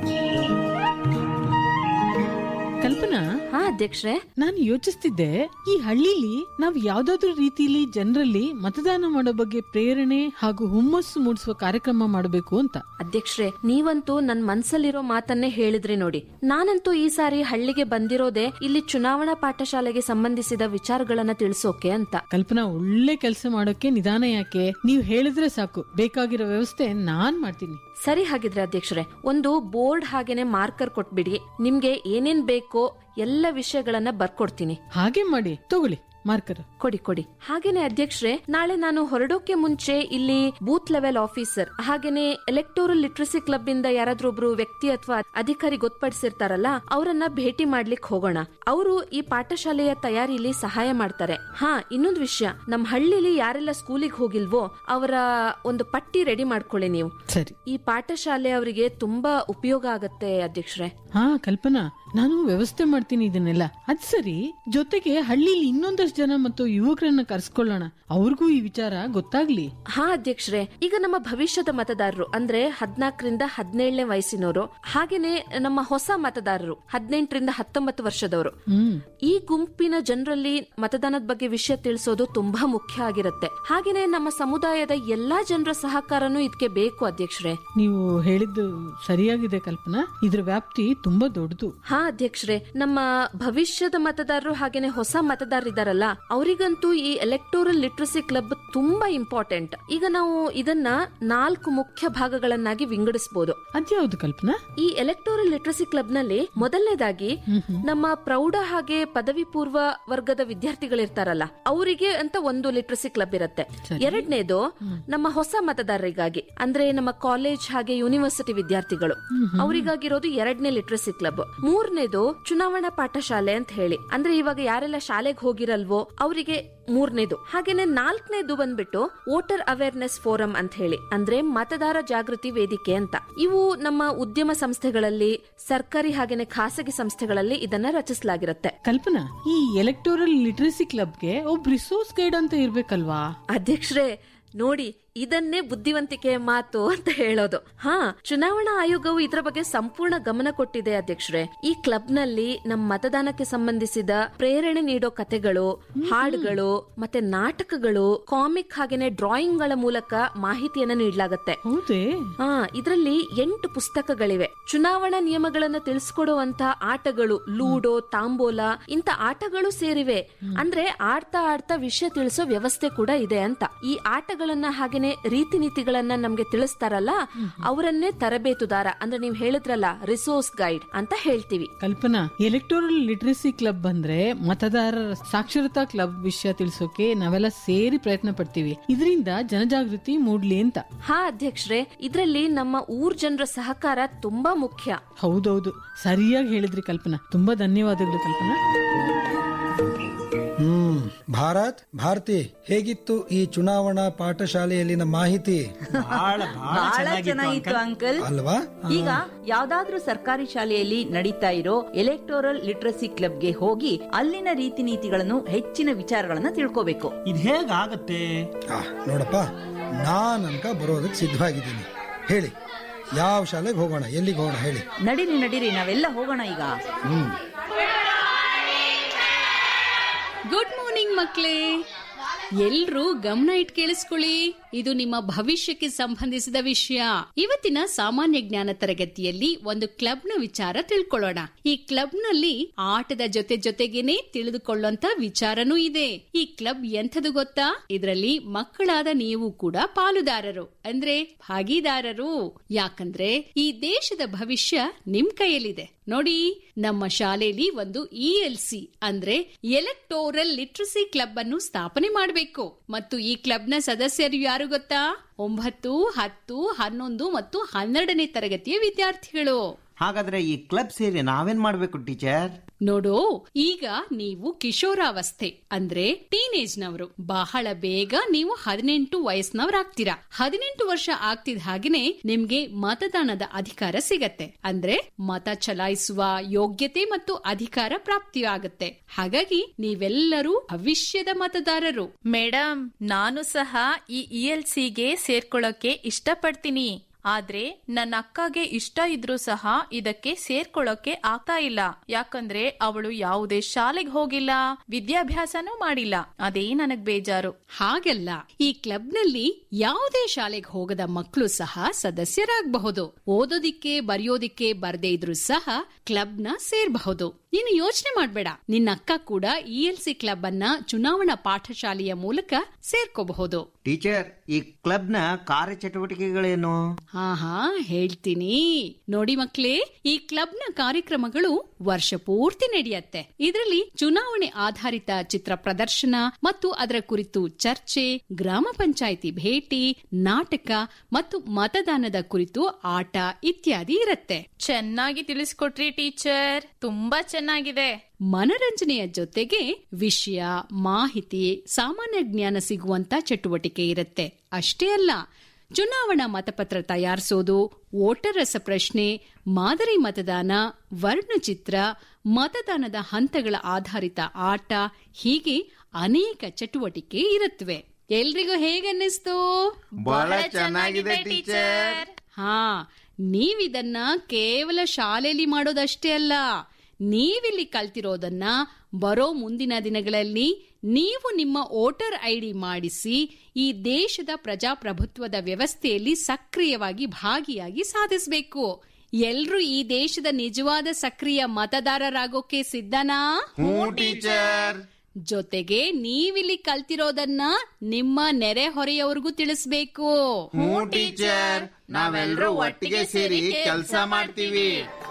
ಕಲ್ಪನಾ ಹಾ ಅಧ್ಯಕ್ಷರೇ ನಾನು ಯೋಚಿಸ್ತಿದ್ದೆ ಈ ಹಳ್ಳಿಲಿ ನಾವ್ ಯಾವ್ದಾದ್ರು ರೀತಿಲಿ ಜನರಲ್ಲಿ ಮತದಾನ ಮಾಡೋ ಬಗ್ಗೆ ಪ್ರೇರಣೆ ಹಾಗೂ ಹುಮ್ಮಸ್ಸು ಮೂಡಿಸುವ ಕಾರ್ಯಕ್ರಮ ಮಾಡಬೇಕು ಅಂತ ಅಧ್ಯಕ್ಷರೇ ನೀವಂತೂ ನನ್ ಮನ್ಸಲ್ಲಿರೋ ಮಾತನ್ನೇ ಹೇಳಿದ್ರಿ ನೋಡಿ ನಾನಂತೂ ಈ ಸಾರಿ ಹಳ್ಳಿಗೆ ಬಂದಿರೋದೇ ಇಲ್ಲಿ ಚುನಾವಣಾ ಪಾಠಶಾಲೆಗೆ ಸಂಬಂಧಿಸಿದ ವಿಚಾರಗಳನ್ನ ತಿಳಿಸೋಕೆ ಅಂತ ಕಲ್ಪನಾ ಒಳ್ಳೆ ಕೆಲಸ ಮಾಡೋಕೆ ನಿಧಾನ ಯಾಕೆ ನೀವು ಹೇಳಿದ್ರೆ ಸಾಕು ಬೇಕಾಗಿರೋ ವ್ಯವಸ್ಥೆ ನಾನ್ ಮಾಡ್ತೀನಿ ಸರಿ ಹಾಗಿದ್ರೆ ಅಧ್ಯಕ್ಷರೇ ಒಂದು ಬೋರ್ಡ್ ಹಾಗೇನೆ ಮಾರ್ಕರ್ ಕೊಟ್ಬಿಡಿ ನಿಮ್ಗೆ ಏನೇನ್ ಬೇಕೋ ಎಲ್ಲ ವಿಷಯಗಳನ್ನ ಬರ್ಕೊಡ್ತೀನಿ ಹಾಗೆ ಮಾಡಿ ತಗೊಳ್ಳಿ ಮಾರ್ಕರ್ ಕೊಡಿ ಕೊಡಿ ಹಾಗೇನೆ ಅಧ್ಯಕ್ಷರೇ ನಾಳೆ ನಾನು ಹೊರಡೋಕೆ ಮುಂಚೆ ಇಲ್ಲಿ ಬೂತ್ ಲೆವೆಲ್ ಆಫೀಸರ್ ಹಾಗೇನೆ ಎಲೆಕ್ಟೋರಲ್ ಲಿಟ್ರಸಿ ಕ್ಲಬ್ ಇಂದ ಯಾರಾದ್ರೂ ಒಬ್ರು ವ್ಯಕ್ತಿ ಅಥವಾ ಅಧಿಕಾರಿ ಗೊತ್ತಪಡಿಸಿರ್ತಾರಲ್ಲ ಅವರನ್ನ ಭೇಟಿ ಮಾಡ್ಲಿಕ್ಕೆ ಹೋಗೋಣ ಅವರು ಈ ಪಾಠಶಾಲೆಯ ತಯಾರಿಲಿ ಸಹಾಯ ಮಾಡ್ತಾರೆ ಹಾ ಇನ್ನೊಂದು ವಿಷಯ ನಮ್ ಹಳ್ಳಿಲಿ ಯಾರೆಲ್ಲ ಸ್ಕೂಲಿಗೆ ಹೋಗಿಲ್ವೋ ಅವರ ಒಂದು ಪಟ್ಟಿ ರೆಡಿ ಮಾಡ್ಕೊಳ್ಳಿ ನೀವು ಸರಿ ಈ ಪಾಠಶಾಲೆ ಅವರಿಗೆ ತುಂಬಾ ಉಪಯೋಗ ಆಗತ್ತೆ ಅಧ್ಯಕ್ಷರೇ ಹಾ ಕಲ್ಪನಾ ನಾನು ವ್ಯವಸ್ಥೆ ಮಾಡ್ತೀನಿ ಇದನ್ನೆಲ್ಲ ಅದ್ ಸರಿ ಜೊತೆಗೆ ಹಳ್ಳಿಲಿ ಇನ್ನೊಂದಷ್ಟು ಜನ ಮತ್ತು ಯುವಕರನ್ನ ಕರ್ಸ್ಕೊಳ್ಳೋಣ ಅವ್ರಿಗೂ ಈ ವಿಚಾರ ಗೊತ್ತಾಗ್ಲಿ ಹಾ ಅಧ್ಯಕ್ಷರೇ ಈಗ ನಮ್ಮ ಭವಿಷ್ಯದ ಮತದಾರರು ಅಂದ್ರೆ ಹದ್ನಾಲ್ಕರಿಂದ ಹದಿನೇಳನೇ ವಯಸ್ಸಿನವರು ಹಾಗೇನೆ ನಮ್ಮ ಹೊಸ ಮತದಾರರು ಹದಿನೆಂಟರಿಂದ ಹತ್ತೊಂಬತ್ತು ವರ್ಷದವರು ಹ್ಮ್ ಈ ಗುಂಪಿನ ಜನರಲ್ಲಿ ಮತದಾನದ ಬಗ್ಗೆ ವಿಷಯ ತಿಳಿಸೋದು ತುಂಬಾ ಮುಖ್ಯ ಆಗಿರುತ್ತೆ ಹಾಗೇನೆ ನಮ್ಮ ಸಮುದಾಯದ ಎಲ್ಲಾ ಜನರ ಸಹಕಾರನೂ ಇದಕ್ಕೆ ಬೇಕು ಅಧ್ಯಕ್ಷರೇ ನೀವು ಹೇಳಿದ್ದು ಸರಿಯಾಗಿದೆ ಕಲ್ಪನಾ ಇದ್ರ ವ್ಯಾಪ್ತಿ ತುಂಬಾ ದೊಡ್ಡದು ಹಾ ಅಧ್ಯಕ್ಷರೇ ನಮ್ಮ ಭವಿಷ್ಯದ ಮತದಾರರು ಹಾಗೇನೆ ಹೊಸ ಮತದಾರರಿದಾರಲ್ಲ ಅವರಿಗಂತೂ ಈ ಎಲೆಕ್ಟೋರಲ್ ಲಿಟ್ರಸಿ ಕ್ಲಬ್ ತುಂಬಾ ಇಂಪಾರ್ಟೆಂಟ್ ಈಗ ನಾವು ಇದನ್ನ ನಾಲ್ಕು ಮುಖ್ಯ ಭಾಗಗಳನ್ನಾಗಿ ವಿಂಗಡಿಸಬಹುದು ಅದ್ಯಾವ್ದು ಕಲ್ಪನಾ ಈ ಎಲೆಕ್ಟೋರಲ್ ಲಿಟ್ರಸಿ ಕ್ಲಬ್ ನಲ್ಲಿ ಮೊದಲನೇದಾಗಿ ನಮ್ಮ ಪ್ರೌಢ ಹಾಗೆ ಪದವಿ ಪೂರ್ವ ವರ್ಗದ ವಿದ್ಯಾರ್ಥಿಗಳಿರ್ತಾರಲ್ಲ ಅವರಿಗೆ ಅಂತ ಒಂದು ಲಿಟ್ರಸಿ ಕ್ಲಬ್ ಇರುತ್ತೆ ಎರಡನೇದು ನಮ್ಮ ಹೊಸ ಮತದಾರರಿಗಾಗಿ ಅಂದ್ರೆ ನಮ್ಮ ಕಾಲೇಜ್ ಹಾಗೆ ಯೂನಿವರ್ಸಿಟಿ ವಿದ್ಯಾರ್ಥಿಗಳು ಅವರಿಗಾಗಿರೋದು ಎರಡನೇ ಲಿಟ್ರಸಿ ಕ್ಲಬ್ ಮೂರನೇದು ಚುನಾವಣಾ ಪಾಠಶಾಲೆ ಅಂತ ಹೇಳಿ ಅಂದ್ರೆ ಇವಾಗ ಯಾರೆಲ್ಲ ಶಾಲೆಗೆ ಹೋಗಿರಲ್ವೋ ಅವರಿಗೆ ಮೂರನೇದು ಹಾಗೇನೆ ನಾಲ್ಕನೇದು ಬಂದ್ಬಿಟ್ಟು ವೋಟರ್ ಅವೇರ್ನೆಸ್ ಫೋರಂ ಅಂತ ಹೇಳಿ ಅಂದ್ರೆ ಮತದಾರ ಜಾಗೃತಿ ವೇದಿಕೆ ಅಂತ ಇವು ನಮ್ಮ ಉದ್ಯಮ ಸಂಸ್ಥೆಗಳಲ್ಲಿ ಸರ್ಕಾರಿ ಹಾಗೇನೆ ಖಾಸಗಿ ಸಂಸ್ಥೆಗಳಲ್ಲಿ ಇದನ್ನ ರಚಿಸಲಾಗಿರುತ್ತೆ ಕಲ್ಪನಾ ಈ ಎಲೆಕ್ಟೋರಲ್ ಲಿಟ್ರಸಿ ಕ್ಲಬ್ಗೆ ಒಬ್ಬ ರಿಸೋರ್ಸ್ ಗೈಡ್ ಅಂತ ಇರ್ಬೇಕಲ್ವಾ ಅಧ್ಯಕ್ಷರೇ ನೋಡಿ ಇದನ್ನೇ ಬುದ್ಧಿವಂತಿಕೆಯ ಮಾತು ಅಂತ ಹೇಳೋದು ಹಾ ಚುನಾವಣಾ ಆಯೋಗವು ಇದರ ಬಗ್ಗೆ ಸಂಪೂರ್ಣ ಗಮನ ಕೊಟ್ಟಿದೆ ಅಧ್ಯಕ್ಷರೇ ಈ ಕ್ಲಬ್ ನಲ್ಲಿ ನಮ್ಮ ಮತದಾನಕ್ಕೆ ಸಂಬಂಧಿಸಿದ ಪ್ರೇರಣೆ ನೀಡೋ ಕತೆಗಳು ಹಾಡುಗಳು ಮತ್ತೆ ನಾಟಕಗಳು ಕಾಮಿಕ್ ಹಾಗೇನೆ ಡ್ರಾಯಿಂಗ್ ಗಳ ಮೂಲಕ ಮಾಹಿತಿಯನ್ನ ನೀಡಲಾಗತ್ತೆ ಹೌದೇ ಹಾ ಇದರಲ್ಲಿ ಎಂಟು ಪುಸ್ತಕಗಳಿವೆ ಚುನಾವಣಾ ನಿಯಮಗಳನ್ನ ತಿಳಿಸ್ಕೊಡುವಂತ ಆಟಗಳು ಲೂಡೋ ತಾಂಬೋಲಾ ಇಂತ ಆಟಗಳು ಸೇರಿವೆ ಅಂದ್ರೆ ಆಡ್ತಾ ಆಡ್ತಾ ವಿಷಯ ತಿಳಿಸೋ ವ್ಯವಸ್ಥೆ ಕೂಡ ಇದೆ ಅಂತ ಈ ಆಟಗಳನ್ನ ಹಾಗೇನೆ ರೀತಿ ನೀತಿಗಳನ್ನ ನಮ್ಗೆ ತಿಳಿಸ್ತಾರಲ್ಲ ಅವರನ್ನೇ ತರಬೇತುದಾರ ಅಂದ್ರೆ ನೀವು ಹೇಳಿದ್ರಲ್ಲ ರಿಸೋರ್ಸ್ ಗೈಡ್ ಅಂತ ಹೇಳ್ತೀವಿ ಕಲ್ಪನಾ ಎಲೆಕ್ಟೋರಲ್ ಲಿಟ್ರಸಿ ಕ್ಲಬ್ ಅಂದ್ರೆ ಮತದಾರರ ಸಾಕ್ಷರತಾ ಕ್ಲಬ್ ವಿಷಯ ತಿಳಿಸೋಕೆ ನಾವೆಲ್ಲ ಸೇರಿ ಪ್ರಯತ್ನ ಪಡ್ತೀವಿ ಇದರಿಂದ ಜನಜಾಗೃತಿ ಮೂಡ್ಲಿ ಅಂತ ಹಾ ಅಧ್ಯಕ್ಷರೇ ಇದ್ರಲ್ಲಿ ನಮ್ಮ ಊರ್ ಜನರ ಸಹಕಾರ ತುಂಬಾ ಮುಖ್ಯ ಹೌದೌದು ಸರಿಯಾಗಿ ಹೇಳಿದ್ರಿ ಕಲ್ಪನಾ ತುಂಬಾ ಧನ್ಯವಾದಗಳು ಕಲ್ಪನಾ ಹ್ಮ್ ಭಾರತ್ ಭಾರತಿ ಹೇಗಿತ್ತು ಈ ಚುನಾವಣಾ ಪಾಠಶಾಲೆಯಲ್ಲಿನ ಮಾಹಿತಿ ಬಹಳ ಚೆನ್ನಾಗಿತ್ತು ಅಂಕಲ್ ಅಲ್ವಾ ಈಗ ಯಾವ್ದಾದ್ರೂ ಸರ್ಕಾರಿ ಶಾಲೆಯಲ್ಲಿ ನಡೀತಾ ಇರೋ ಎಲೆಕ್ಟೋರಲ್ ಲಿಟ್ರಸಿ ಕ್ಲಬ್ಗೆ ಹೋಗಿ ಅಲ್ಲಿನ ರೀತಿ ನೀತಿಗಳನ್ನು ಹೆಚ್ಚಿನ ವಿಚಾರಗಳನ್ನ ತಿಳ್ಕೋಬೇಕು ಇದ್ ಹೇಗಾಗತ್ತೆ ಆ, ನೋಡಪ್ಪ ನಾನನ್ಕ ಬರೋದಕ್ಕೆ ಸಿದ್ಧವಾಗಿದ್ದೀನಿ ಹೇಳಿ ಯಾವ ಶಾಲೆಗೆ ಹೋಗೋಣ ಎಲ್ಲಿಗೆ ಹೋಗೋಣ ಹೇಳಿ ನಡೀರಿ ನಡೀರಿ ನಾವೆಲ್ಲ ಹೋಗೋಣ ಈಗ ಹ್ಮ್ ಗುಡ್ ಮಾರ್ನಿಂಗ್ ಮಕ್ಳೇ ಎಲ್ರೂ ಗಮನ ಇಟ್ ಕೇಳಿಸ್ಕೊಳ್ಳಿ ಇದು ನಿಮ್ಮ ಭವಿಷ್ಯಕ್ಕೆ ಸಂಬಂಧಿಸಿದ ವಿಷಯ ಇವತ್ತಿನ ಸಾಮಾನ್ಯ ಜ್ಞಾನ ತರಗತಿಯಲ್ಲಿ ಒಂದು ಕ್ಲಬ್ನ ವಿಚಾರ ತಿಳ್ಕೊಳ್ಳೋಣ ಈ ಕ್ಲಬ್ನಲ್ಲಿ ಆಟದ ಜೊತೆ ಜೊತೆಗೇನೆ ತಿಳಿದುಕೊಳ್ಳುವಂತ ವಿಚಾರನೂ ಇದೆ ಈ ಕ್ಲಬ್ ಎಂಥದು ಗೊತ್ತಾ ಇದರಲ್ಲಿ ಮಕ್ಕಳಾದ ನೀವು ಕೂಡ ಪಾಲುದಾರರು ಅಂದ್ರೆ ಭಾಗಿದಾರರು ಯಾಕಂದ್ರೆ ಈ ದೇಶದ ಭವಿಷ್ಯ ನಿಮ್ ಕೈಯಲ್ಲಿದೆ ನೋಡಿ ನಮ್ಮ ಶಾಲೆಯಲ್ಲಿ ಒಂದು ಇ ಎಲ್ ಸಿ ಅಂದ್ರೆ ಎಲೆಕ್ಟೋರಲ್ ಲಿಟ್ರಸಿ ಕ್ಲಬ್ ಅನ್ನು ಸ್ಥಾಪನೆ ಮಾಡಬೇಕು ಮತ್ತು ಈ ಕ್ಲಬ್ನ ಸದಸ್ಯರು ಯಾರು ಗೊತ್ತಾ ಒಂಬತ್ತು ಹತ್ತು ಹನ್ನೊಂದು ಮತ್ತು ಹನ್ನೆರಡನೇ ತರಗತಿಯ ವಿದ್ಯಾರ್ಥಿಗಳು ಹಾಗಾದ್ರೆ ಈ ಕ್ಲಬ್ ಸೇರಿ ನಾವೇನ್ ಮಾಡ್ಬೇಕು ಟೀಚರ್ ನೋಡು ಈಗ ನೀವು ಕಿಶೋರಾವಸ್ಥೆ ಅಂದ್ರೆ ಟೀನೇಜ್ ನವರು ಬಹಳ ಬೇಗ ನೀವು ಹದಿನೆಂಟು ವಯಸ್ಸಿನವರಾಗ್ತೀರಾ ಹದಿನೆಂಟು ವರ್ಷ ಆಗ್ತಿದ ಹಾಗೆನೆ ನಿಮ್ಗೆ ಮತದಾನದ ಅಧಿಕಾರ ಸಿಗತ್ತೆ ಅಂದ್ರೆ ಮತ ಚಲಾಯಿಸುವ ಯೋಗ್ಯತೆ ಮತ್ತು ಅಧಿಕಾರ ಪ್ರಾಪ್ತಿಯಾಗತ್ತೆ ಹಾಗಾಗಿ ನೀವೆಲ್ಲರೂ ಭವಿಷ್ಯದ ಮತದಾರರು ಮೇಡಮ್ ನಾನು ಸಹ ಈ ಇ ಎಲ್ ಸಿಗೆ ಸೇರ್ಕೊಳ್ಳೋಕೆ ಇಷ್ಟಪಡ್ತೀನಿ ಆದ್ರೆ ನನ್ನ ಅಕ್ಕಗೆ ಇಷ್ಟ ಇದ್ರೂ ಸಹ ಇದಕ್ಕೆ ಸೇರ್ಕೊಳ್ಳೋಕೆ ಆಗ್ತಾ ಇಲ್ಲ ಯಾಕಂದ್ರೆ ಅವಳು ಯಾವುದೇ ಶಾಲೆಗೆ ಹೋಗಿಲ್ಲ ವಿದ್ಯಾಭ್ಯಾಸನೂ ಮಾಡಿಲ್ಲ ಅದೇ ನನಗ್ ಬೇಜಾರು ಹಾಗಲ್ಲ ಈ ಕ್ಲಬ್ನಲ್ಲಿ ಯಾವುದೇ ಶಾಲೆಗೆ ಹೋಗದ ಮಕ್ಕಳು ಸಹ ಸದಸ್ಯರಾಗಬಹುದು ಓದೋದಿಕ್ಕೆ ಬರೆಯೋದಿಕ್ಕೆ ಬರ್ದೇ ಇದ್ರು ಸಹ ಕ್ಲಬ್ನ ಸೇರ್ಬಹುದು ನೀನು ಯೋಚನೆ ಮಾಡ್ಬೇಡ ನಿನ್ನ ಅಕ್ಕ ಕೂಡ ಇ ಎಲ್ ಸಿ ಕ್ಲಬ್ ಅನ್ನ ಚುನಾವಣಾ ಪಾಠಶಾಲೆಯ ಮೂಲಕ ಸೇರ್ಕೋಬಹುದು ಟೀಚರ್ ಈ ಕ್ಲಬ್ನ ಕಾರ್ಯಚಟುವಟಿಕೆಗಳೇನು ಹಾ ಹಾ ಹೇಳ್ತೀನಿ ನೋಡಿ ಮಕ್ಳೇ ಈ ಕ್ಲಬ್ನ ಕಾರ್ಯಕ್ರಮಗಳು ವರ್ಷ ಪೂರ್ತಿ ನಡೆಯತ್ತೆ ಇದರಲ್ಲಿ ಚುನಾವಣೆ ಆಧಾರಿತ ಚಿತ್ರ ಪ್ರದರ್ಶನ ಮತ್ತು ಅದರ ಕುರಿತು ಚರ್ಚೆ ಗ್ರಾಮ ಪಂಚಾಯಿತಿ ಭೇಟಿ ನಾಟಕ ಮತ್ತು ಮತದಾನದ ಕುರಿತು ಆಟ ಇತ್ಯಾದಿ ಇರತ್ತೆ ಚೆನ್ನಾಗಿ ತಿಳಿಸ್ಕೊಟ್ರಿ ಟೀಚರ್ ತುಂಬಾ ಚೆನ್ನಾಗಿದೆ ಮನರಂಜನೆಯ ಜೊತೆಗೆ ವಿಷಯ ಮಾಹಿತಿ ಸಾಮಾನ್ಯ ಜ್ಞಾನ ಸಿಗುವಂತ ಚಟುವಟಿಕೆ ಇರುತ್ತೆ ಅಷ್ಟೇ ಅಲ್ಲ ಚುನಾವಣಾ ಮತಪತ್ರ ತಯಾರಿಸೋದು ವೋಟರ್ ರಸಪ್ರಶ್ನೆ ಮಾದರಿ ಮತದಾನ ವರ್ಣಚಿತ್ರ ಮತದಾನದ ಹಂತಗಳ ಆಧಾರಿತ ಆಟ ಹೀಗೆ ಅನೇಕ ಚಟುವಟಿಕೆ ಇರುತ್ತವೆ ಎಲ್ರಿಗೂ ಹೇಗನ್ನಿಸ್ತು ಬಹಳ ಚೆನ್ನಾಗಿದೆ ಟೀಚರ್ ಹಾ ನೀವಿದನ್ನ ಕೇವಲ ಶಾಲೆಯಲ್ಲಿ ಮಾಡೋದಷ್ಟೇ ಅಲ್ಲ ನೀವಿಲ್ಲಿ ಕಲ್ತಿರೋದನ್ನ ಬರೋ ಮುಂದಿನ ದಿನಗಳಲ್ಲಿ ನೀವು ನಿಮ್ಮ ವೋಟರ್ ಐಡಿ ಮಾಡಿಸಿ ಈ ದೇಶದ ಪ್ರಜಾಪ್ರಭುತ್ವದ ವ್ಯವಸ್ಥೆಯಲ್ಲಿ ಸಕ್ರಿಯವಾಗಿ ಭಾಗಿಯಾಗಿ ಸಾಧಿಸಬೇಕು ಎಲ್ರೂ ಈ ದೇಶದ ನಿಜವಾದ ಸಕ್ರಿಯ ಮತದಾರರಾಗೋಕೆ ಸಿದ್ಧನಾ ಟೀಚರ್ ಜೊತೆಗೆ ನೀವಿಲ್ಲಿ ಕಲ್ತಿರೋದನ್ನ ನಿಮ್ಮ ನೆರೆಹೊರೆಯವರಿಗೂ ತಿಳಿಸ್ಬೇಕು ಹ್ಞೂ ಟೀಚರ್ ನಾವೆಲ್ಲರೂ ಒಟ್ಟಿಗೆ ಸೇರಿ ಕೆಲಸ ಮಾಡ್ತೀವಿ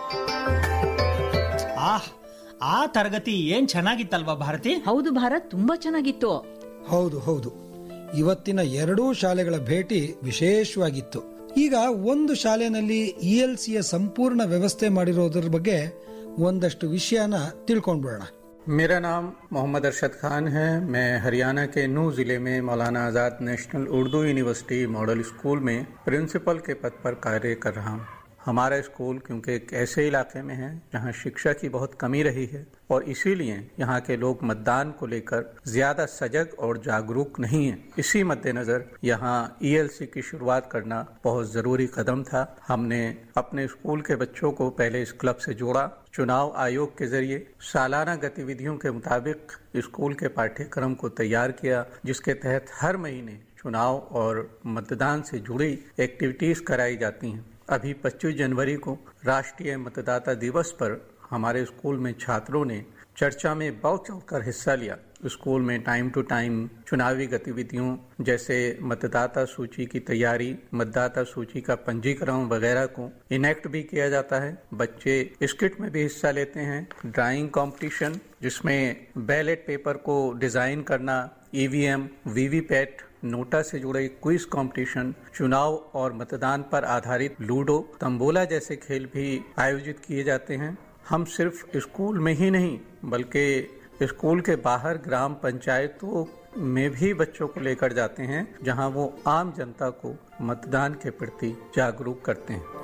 ಆಹ್ ಆ ತರಗತಿ ಏನ್ ಚೆನ್ನಾಗಿತ್ತಲ್ವಾ ಭಾರತಿ ಹೌದು ಭಾರತ್ ತುಂಬಾ ಚೆನ್ನಾಗಿತ್ತು ಹೌದು ಹೌದು ಇವತ್ತಿನ ಎರಡೂ ಶಾಲೆಗಳ ಭೇಟಿ ವಿಶೇಷವಾಗಿತ್ತು ಈಗ ಒಂದು ಶಾಲೆನಲ್ಲಿ ಇ ಎಲ್ ಸಿಯ ಸಂಪೂರ್ಣ ವ್ಯವಸ್ಥೆ ಮಾಡಿರೋದ್ರ ಬಗ್ಗೆ ಒಂದಷ್ಟು ವಿಷಯನ ತಿಳ್ಕೊಂಡ್ಬಿಡೋಣ मेरा नाम मोहम्मद अरशद खान है मैं हरियाणा के नू जिले में Maulana Azad national Urdu university model school में प्रिंसिपल के पद पर कार्य कर रहा हूँ हमारा स्कूल क्योंकि एक ऐसे इलाके में है जहाँ शिक्षा की बहुत कमी रही है और इसीलिए यहाँ के लोग मतदान को लेकर ज्यादा सजग और जागरूक नहीं है इसी मद्देनजर यहाँ ईएलसी की शुरुआत करना बहुत जरूरी कदम था हमने अपने स्कूल के बच्चों को पहले इस क्लब से जोड़ा चुनाव आयोग के जरिए सालाना गतिविधियों के मुताबिक स्कूल के पाठ्यक्रम को तैयार किया जिसके तहत हर महीने चुनाव और मतदान से जुड़ी एक्टिविटीज कराई जाती हैं अभी 25 जनवरी को राष्ट्रीय मतदाता दिवस पर हमारे स्कूल में छात्रों ने चर्चा में बढ़ चढ़कर हिस्सा लिया स्कूल में टाइम टू टाइम चुनावी गतिविधियों जैसे मतदाता सूची की तैयारी मतदाता सूची का पंजीकरण वगैरह को इनेक्ट भी किया जाता है बच्चे स्किट में भी हिस्सा लेते हैं ड्राइंग कंपटीशन जिसमें बैलेट पेपर को डिजाइन करना ईवीएम वीवीपैट नोटा से जुड़े क्विज कंपटीशन चुनाव और मतदान पर आधारित लूडो तंबोला जैसे खेल भी आयोजित किए जाते हैं हम सिर्फ स्कूल में ही नहीं बल्कि स्कूल के बाहर ग्राम पंचायतों में भी बच्चों को लेकर जाते हैं जहां वो आम जनता को मतदान के प्रति जागरूक करते हैं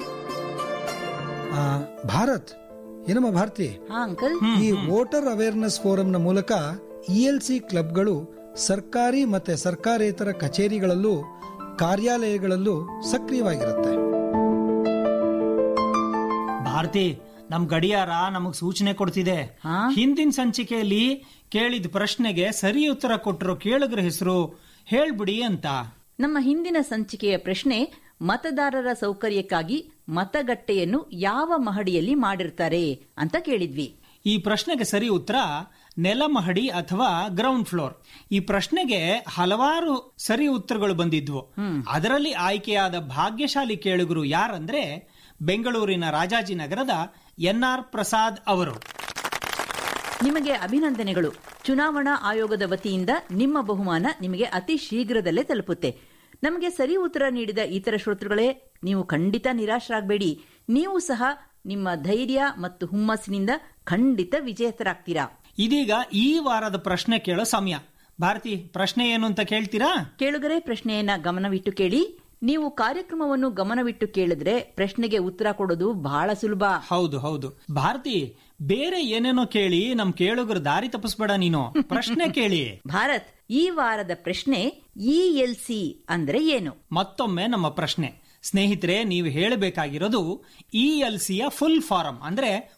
ಆ, ಭಾರತ್ ಏನಮ್ಮ ಭಾರತಿ ಅಂಕಲ್ ಈ ವೋಟರ್ ಅವೇರ್ನೆಸ್ ಫೋರಂನ ಮೂಲಕ ಇ ಎಲ್ ಸಿ ಕ್ಲಬ್ಗಳು ಸರ್ಕಾರಿ ಮತ್ತೆ ಸರ್ಕಾರೇತರ ಕಚೇರಿಗಳಲ್ಲೂ ಕಾರ್ಯಾಲಯಗಳಲ್ಲೂ ಸಕ್ರಿಯವಾಗಿರುತ್ತೆ ಭಾರತಿ ನಮ್ ಗಡಿಯಾರ ನಮಗ್ ಸೂಚನೆ ಕೊಡ್ತಿದೆ ಹಿಂದಿನ ಸಂಚಿಕೆಯಲ್ಲಿ ಕೇಳಿದ ಪ್ರಶ್ನೆಗೆ ಸರಿ ಉತ್ತರ ಕೊಟ್ಟಿರೋ ಕೇಳುಗರ ಹೆಸರು ಹೇಳ್ಬಿಡಿ ಅಂತ ನಮ್ಮ ಹಿಂದಿನ ಸಂಚಿಕೆಯ ಪ್ರಶ್ನೆ ಮತದಾರರ ಸೌಕರ್ಯಕ್ಕಾಗಿ ಮತಗಟ್ಟೆಯನ್ನು ಯಾವ ಮಹಡಿಯಲ್ಲಿ ಮಾಡಿರ್ತಾರೆ ಅಂತ ಕೇಳಿದ್ವಿ ಈ ಪ್ರಶ್ನೆಗೆ ಸರಿ ಉತ್ತರ ನೆಲಮಹಡಿ ಅಥವಾ ಗ್ರೌಂಡ್ ಫ್ಲೋರ್ ಈ ಪ್ರಶ್ನೆಗೆ ಹಲವಾರು ಸರಿ ಉತ್ತರಗಳು ಬಂದಿದ್ವು ಅದರಲ್ಲಿ ಆಯ್ಕೆಯಾದ ಭಾಗ್ಯಶಾಲಿ ಕೇಳುಗರು ಯಾರಂದ್ರೆ ಬೆಂಗಳೂರಿನ ರಾಜಾಜಿನಗರದ ಎನ್ ಆರ್ ಪ್ರಸಾದ್ ಅವರು ನಿಮಗೆ ಅಭಿನಂದನೆಗಳು ಚುನಾವಣಾ ಆಯೋಗದ ವತಿಯಿಂದ ನಿಮ್ಮ ಬಹುಮಾನ ನಿಮಗೆ ಅತಿ ಶೀಘ್ರದಲ್ಲೇ ತಲುಪುತ್ತೆ ನಮಗೆ ಸರಿ ಉತ್ತರ ನೀಡಿದ ಇತರ ಶ್ರೋತೃಗಳೇ ನೀವು ಖಂಡಿತ ನಿರಾಶರಾಗಬೇಡಿ ನೀವು ಸಹ ನಿಮ್ಮ ಧೈರ್ಯ ಮತ್ತು ಹುಮ್ಮಸ್ಸಿನಿಂದ ಖಂಡಿತ ವಿಜೇತರಾಗ್ತೀರಾ ಇದೀಗ ಈ ವಾರದ ಪ್ರಶ್ನೆ ಕೇಳೋ ಸಮಯ ಭಾರತಿ ಪ್ರಶ್ನೆ ಏನು ಅಂತ ಕೇಳ್ತೀರಾ ಕೇಳುಗರೆ ಪ್ರಶ್ನೆಯನ್ನ ಗಮನವಿಟ್ಟು ಕೇಳಿ ನೀವು ಕಾರ್ಯಕ್ರಮವನ್ನು ಗಮನವಿಟ್ಟು ಕೇಳಿದ್ರೆ ಪ್ರಶ್ನೆಗೆ ಉತ್ತರ ಕೊಡೋದು ಬಹಳ ಸುಲಭ ಹೌದು ಹೌದು ಭಾರತಿ ಬೇರೆ ಏನೇನೋ ಕೇಳಿ ನಮ್ ಕೇಳುಗರು ದಾರಿ ತಪ್ಪಿಸ್ಬೇಡ ನೀನು ಪ್ರಶ್ನೆ ಕೇಳಿ ಭಾರತ್ ಈ ವಾರದ ಪ್ರಶ್ನೆ ಇ ಎಲ್ ಸಿ ಅಂದ್ರೆ ಏನು ಮತ್ತೊಮ್ಮೆ ನಮ್ಮ ಪ್ರಶ್ನೆ ಸ್ನೇಹಿತರೆ ನೀವು ಹೇಳಬೇಕಾಗಿರೋದು ಇ ಎಲ್ ಸಿಯ ಫುಲ್ ಫಾರಂ ಅಂದ್ರೆ